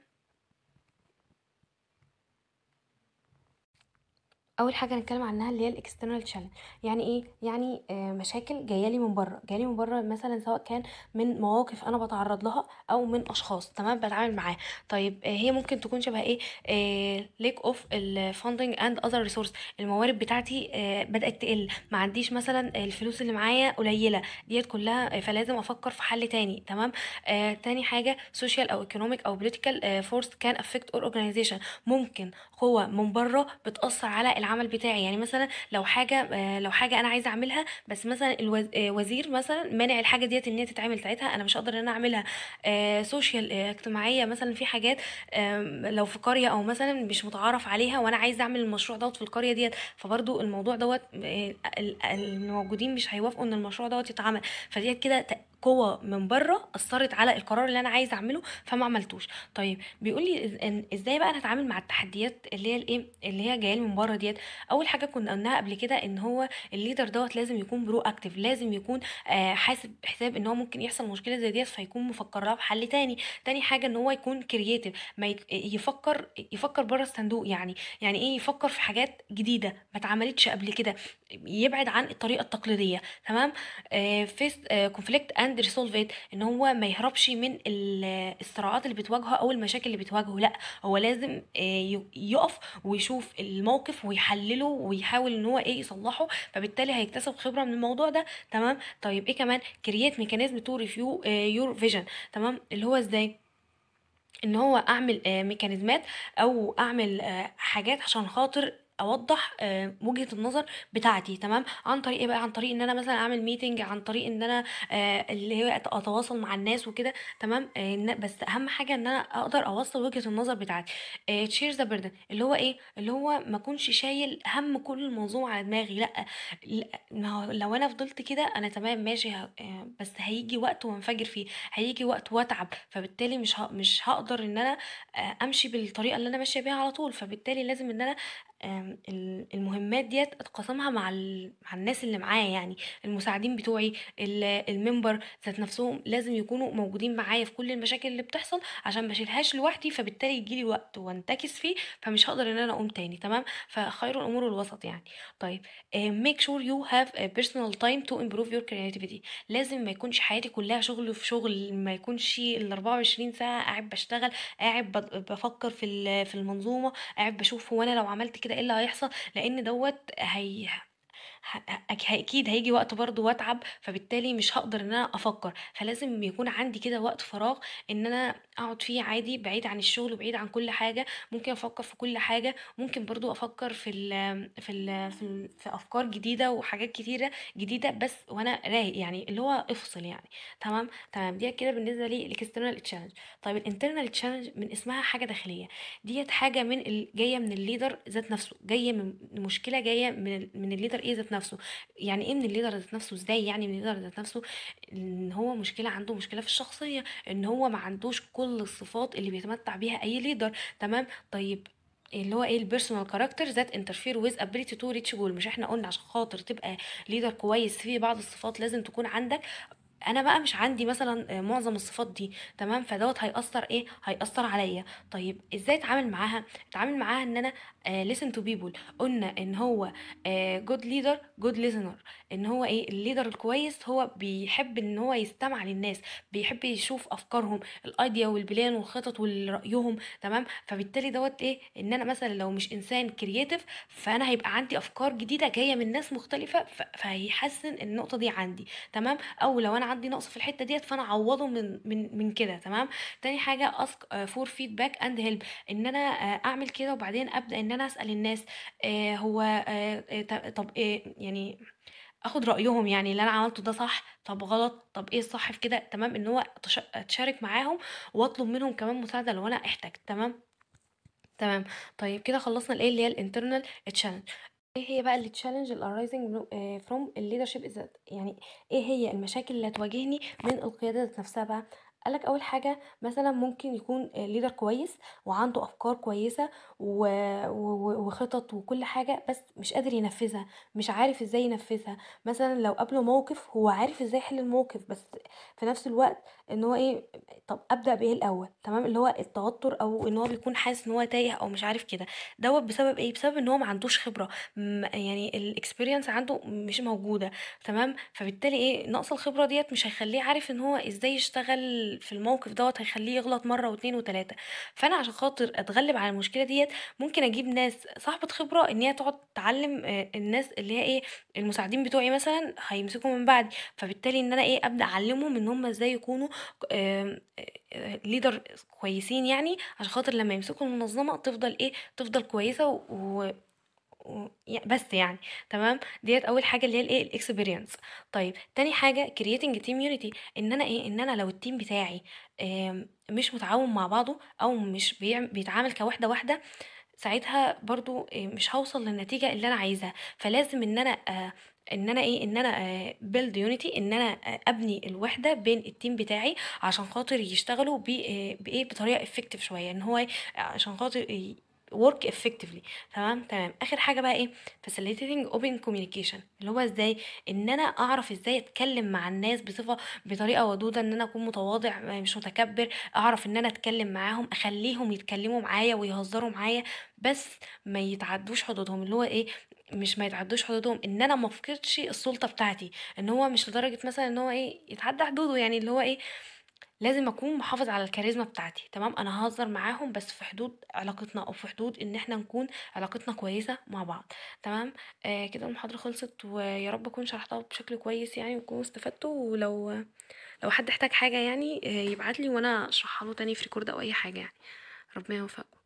اول حاجه هنتكلم عنها اللي هي الاكسترنال تشالنج يعني ايه يعني آه مشاكل جايه لي من بره جايه لي من بره مثلا سواء كان من مواقف انا بتعرض لها او من اشخاص تمام بتعامل معاه طيب آه هي ممكن تكون شبه ايه ليك اوف الفاندنج اند اذر ريسورس الموارد بتاعتي آه بدات تقل ما عنديش مثلا الفلوس اللي معايا قليله ديت كلها آه، فلازم افكر في حل تاني تمام آه تاني حاجه سوشيال او ايكونوميك او بوليتيكال فورس كان افكت اور اورجانيزيشن ممكن قوة من بره بتأثر على العمل بتاعي يعني مثلا لو حاجة آه، لو حاجة أنا عايزة أعملها بس مثلا الوزير مثلا مانع الحاجة ديت إن هي تتعمل ساعتها أنا مش هقدر إن أنا أعملها سوشيال اجتماعية مثلا في حاجات آم، لو في قرية أو مثلا مش متعارف عليها وأنا عايزة أعمل المشروع دوت في القرية ديت فبرضو الموضوع دوت آه، ال- الموجودين مش هيوافقوا إن المشروع دوت يتعمل فديت كده ت- قوة من بره أثرت على القرار اللي أنا عايزة أعمله فما عملتوش طيب بيقول لي إز- إن- ازاي بقى نتعامل مع التحديات اللي هي الايه اللي هي جايه لي من بره ديت اول حاجه كنا قلناها قبل كده ان هو الليدر دوت لازم يكون برو اكتف لازم يكون آه حاسب حساب ان هو ممكن يحصل مشكله زي ديت فيكون مفكر لها بحل تاني تاني حاجه ان هو يكون كرييتيف ما يت- يفكر يفكر بره الصندوق يعني يعني ايه يفكر في حاجات جديده ما اتعملتش قبل كده يبعد عن الطريقه التقليديه تمام فيس كونفليكت اند ريسولف ات ان هو ما يهربش من ال- الصراعات اللي بتواجهه او المشاكل اللي بتواجهه لا هو لازم آه، ي- يقف ويشوف الموقف ويحلله ويحاول ان هو ايه يصلحه فبالتالي هيكتسب خبره من الموضوع ده تمام طيب ايه كمان كرييت ميكانيزم تو ريفيو يور فيجن تمام اللي هو ازاي ان هو اعمل آه، ميكانيزمات او اعمل آه، حاجات عشان خاطر اوضح آه، وجهة النظر بتاعتي تمام عن طريق ايه بقى عن طريق ان انا مثلا اعمل ميتنج عن طريق ان انا آه، اللي هي أت- اتواصل مع الناس وكده تمام آه، إن- بس اهم حاجه ان انا اقدر اوصل وجهة النظر بتاعتي تشير ذا بيردن اللي هو ايه اللي هو ما اكونش شايل هم كل المنظومه على دماغي لا لا، ما هو لو انا فضلت كده انا تمام ماشي ه- آه، بس هيجي وقت وانفجر فيه هيجي وقت واتعب فبالتالي مش ه... مش هقدر ان انا آه، امشي بالطريقه اللي انا ماشيه بيها على طول فبالتالي لازم ان انا آم، ال- المهمات ديت اتقاسمها مع ال... مع الناس اللي معايا يعني المساعدين بتوعي ال- الممبر ذات نفسهم لازم يكونوا موجودين معايا في كل المشاكل اللي بتحصل عشان ما اشيلهاش لوحدي فبالتالي يجيلي وقت وانتكس فيه فمش هقدر ان انا اقوم تاني تمام فخير الامور الوسط يعني طيب آه، make sure you have a personal time to improve your creativity لازم ما يكونش حياتي كلها شغل في شغل ما يكونش ال 24 ساعة قاعد بشتغل قاعد بد- بفكر في ال- في المنظومة قاعد بشوف هو انا لو عملت كده ايه اللي هيحصل لان دوت هي ه- ه- اكيد هيجي وقت برضه واتعب فبالتالي مش هقدر ان انا افكر فلازم يكون عندي كده وقت فراغ ان انا اقعد فيه عادي بعيد عن الشغل وبعيد عن كل حاجه ممكن افكر في كل حاجه ممكن برضو افكر في ال في ال في, ال في افكار جديده وحاجات كتيره جديده بس وانا رايق يعني اللي هو افصل يعني تمام تمام دي كده بالنسبه لي الاكسترنال تشالنج طيب الانترنال تشالنج من اسمها حاجه داخليه ديت حاجه من ال... جايه من الليدر ذات نفسه جايه من مشكله جايه من ال... من الليدر ايه ذات ذات نفسه يعني ايه من الليدر ذات نفسه ازاي يعني من الليدر ذات نفسه ان هو مشكله عنده مشكله في الشخصيه ان هو ما عندوش كل الصفات اللي بيتمتع بيها اي ليدر تمام طيب اللي هو ايه البيرسونال كاركتر ذات انترفير ويز ابيليتي تو ريتش جول مش احنا قلنا عشان خاطر تبقى ليدر كويس في بعض الصفات لازم تكون عندك انا بقى مش عندي مثلا معظم الصفات دي تمام فدوت هيأثر ايه هيأثر عليا طيب ازاي اتعامل معاها اتعامل معاها ان انا آه listen to people قلنا ان هو آه good leader good listener ان هو ايه الليدر الكويس هو بيحب ان هو يستمع للناس بيحب يشوف افكارهم الايديا والبلان والخطط ورأيهم تمام فبالتالي دوت ايه ان انا مثلا لو مش انسان كرييتيف فانا هيبقى عندي افكار جديده جايه من ناس مختلفه فهيحسن النقطه دي عندي تمام او لو انا عندي نقص في الحته ديت فانا اعوضه من من من كده تمام تاني حاجه اسك فور فيدباك اند هيلب ان انا اعمل كده وبعدين ابدا ان انا اسال الناس آه هو آه طب ايه يعني اخد رايهم يعني اللي انا عملته ده صح طب غلط طب ايه الصح في كده تمام ان هو اتشارك معاهم واطلب منهم كمان مساعده لو انا احتجت تمام تمام طيب كده خلصنا الايه اللي هي الانترنال تشالنج ايه هي بقى التشالنج الارايزنج فروم الليدرشيب ازات يعني ايه هي المشاكل اللي هتواجهني من القياده ذات نفسها بقى قالك اول حاجه مثلا ممكن يكون ليدر كويس وعنده افكار كويسه و... و... وخطط وكل حاجه بس مش قادر ينفذها مش عارف ازاي ينفذها مثلا لو قابله موقف هو عارف ازاي يحل الموقف بس في نفس الوقت ان هو ايه طب ابدا بايه الاول تمام اللي هو التوتر او ان هو بيكون حاسس ان هو تايه او مش عارف كده دوت بسبب ايه بسبب ان هو ما عندوش خبره م... يعني الاكسبيرينس عنده مش موجوده تمام فبالتالي ايه نقص الخبره ديت مش هيخليه عارف ان هو ازاي يشتغل في الموقف دوت هيخليه يغلط مره واتنين وتلاته فانا عشان خاطر اتغلب على المشكله ديت ممكن اجيب ناس صاحبه خبره ان هي تقعد تعلم الناس اللي هي ايه المساعدين بتوعي مثلا هيمسكوا من بعدي فبالتالي ان انا ايه ابدا اعلمهم ان هم ازاي يكونوا ليدر كويسين يعني عشان خاطر لما يمسكوا المنظمه تفضل ايه تفضل كويسه و بس يعني تمام ديت اول حاجه اللي هي الايه الاكسبيرينس طيب تاني حاجه كرييتنج تيم يونيتي ان انا ايه ان انا لو التيم بتاعي مش متعاون مع بعضه او مش بيتعامل كوحده واحده ساعتها برضو مش هوصل للنتيجه اللي انا عايزاها فلازم ان انا ان انا ايه ان انا بيلد يونيتي ان انا ابني الوحده بين التيم بتاعي عشان خاطر يشتغلوا بايه بطريقه افكتيف شويه ان هو عشان خاطر work effectively تمام تمام اخر حاجه بقى ايه facilitating open communication اللي هو ازاي ان انا اعرف ازاي اتكلم مع الناس بصفه بطريقه ودوده ان انا اكون متواضع مش متكبر اعرف ان انا اتكلم معاهم اخليهم يتكلموا معايا ويهزروا معايا بس ما يتعدوش حدودهم اللي هو ايه مش ما يتعدوش حدودهم ان انا ما افقدش السلطه بتاعتي ان هو مش لدرجه مثلا ان هو ايه يتعدى حدوده يعني اللي هو ايه لازم اكون محافظ على الكاريزما بتاعتي تمام انا هزر معاهم بس في حدود علاقتنا او في حدود ان احنا نكون علاقتنا كويسه مع بعض تمام آه كده المحاضره خلصت ويا رب اكون شرحتها بشكل كويس يعني وتكونوا استفدتوا ولو لو حد احتاج حاجه يعني آه يبعت لي وانا اشرحها له تاني في ريكورد او اي حاجه يعني ربنا يوفقكم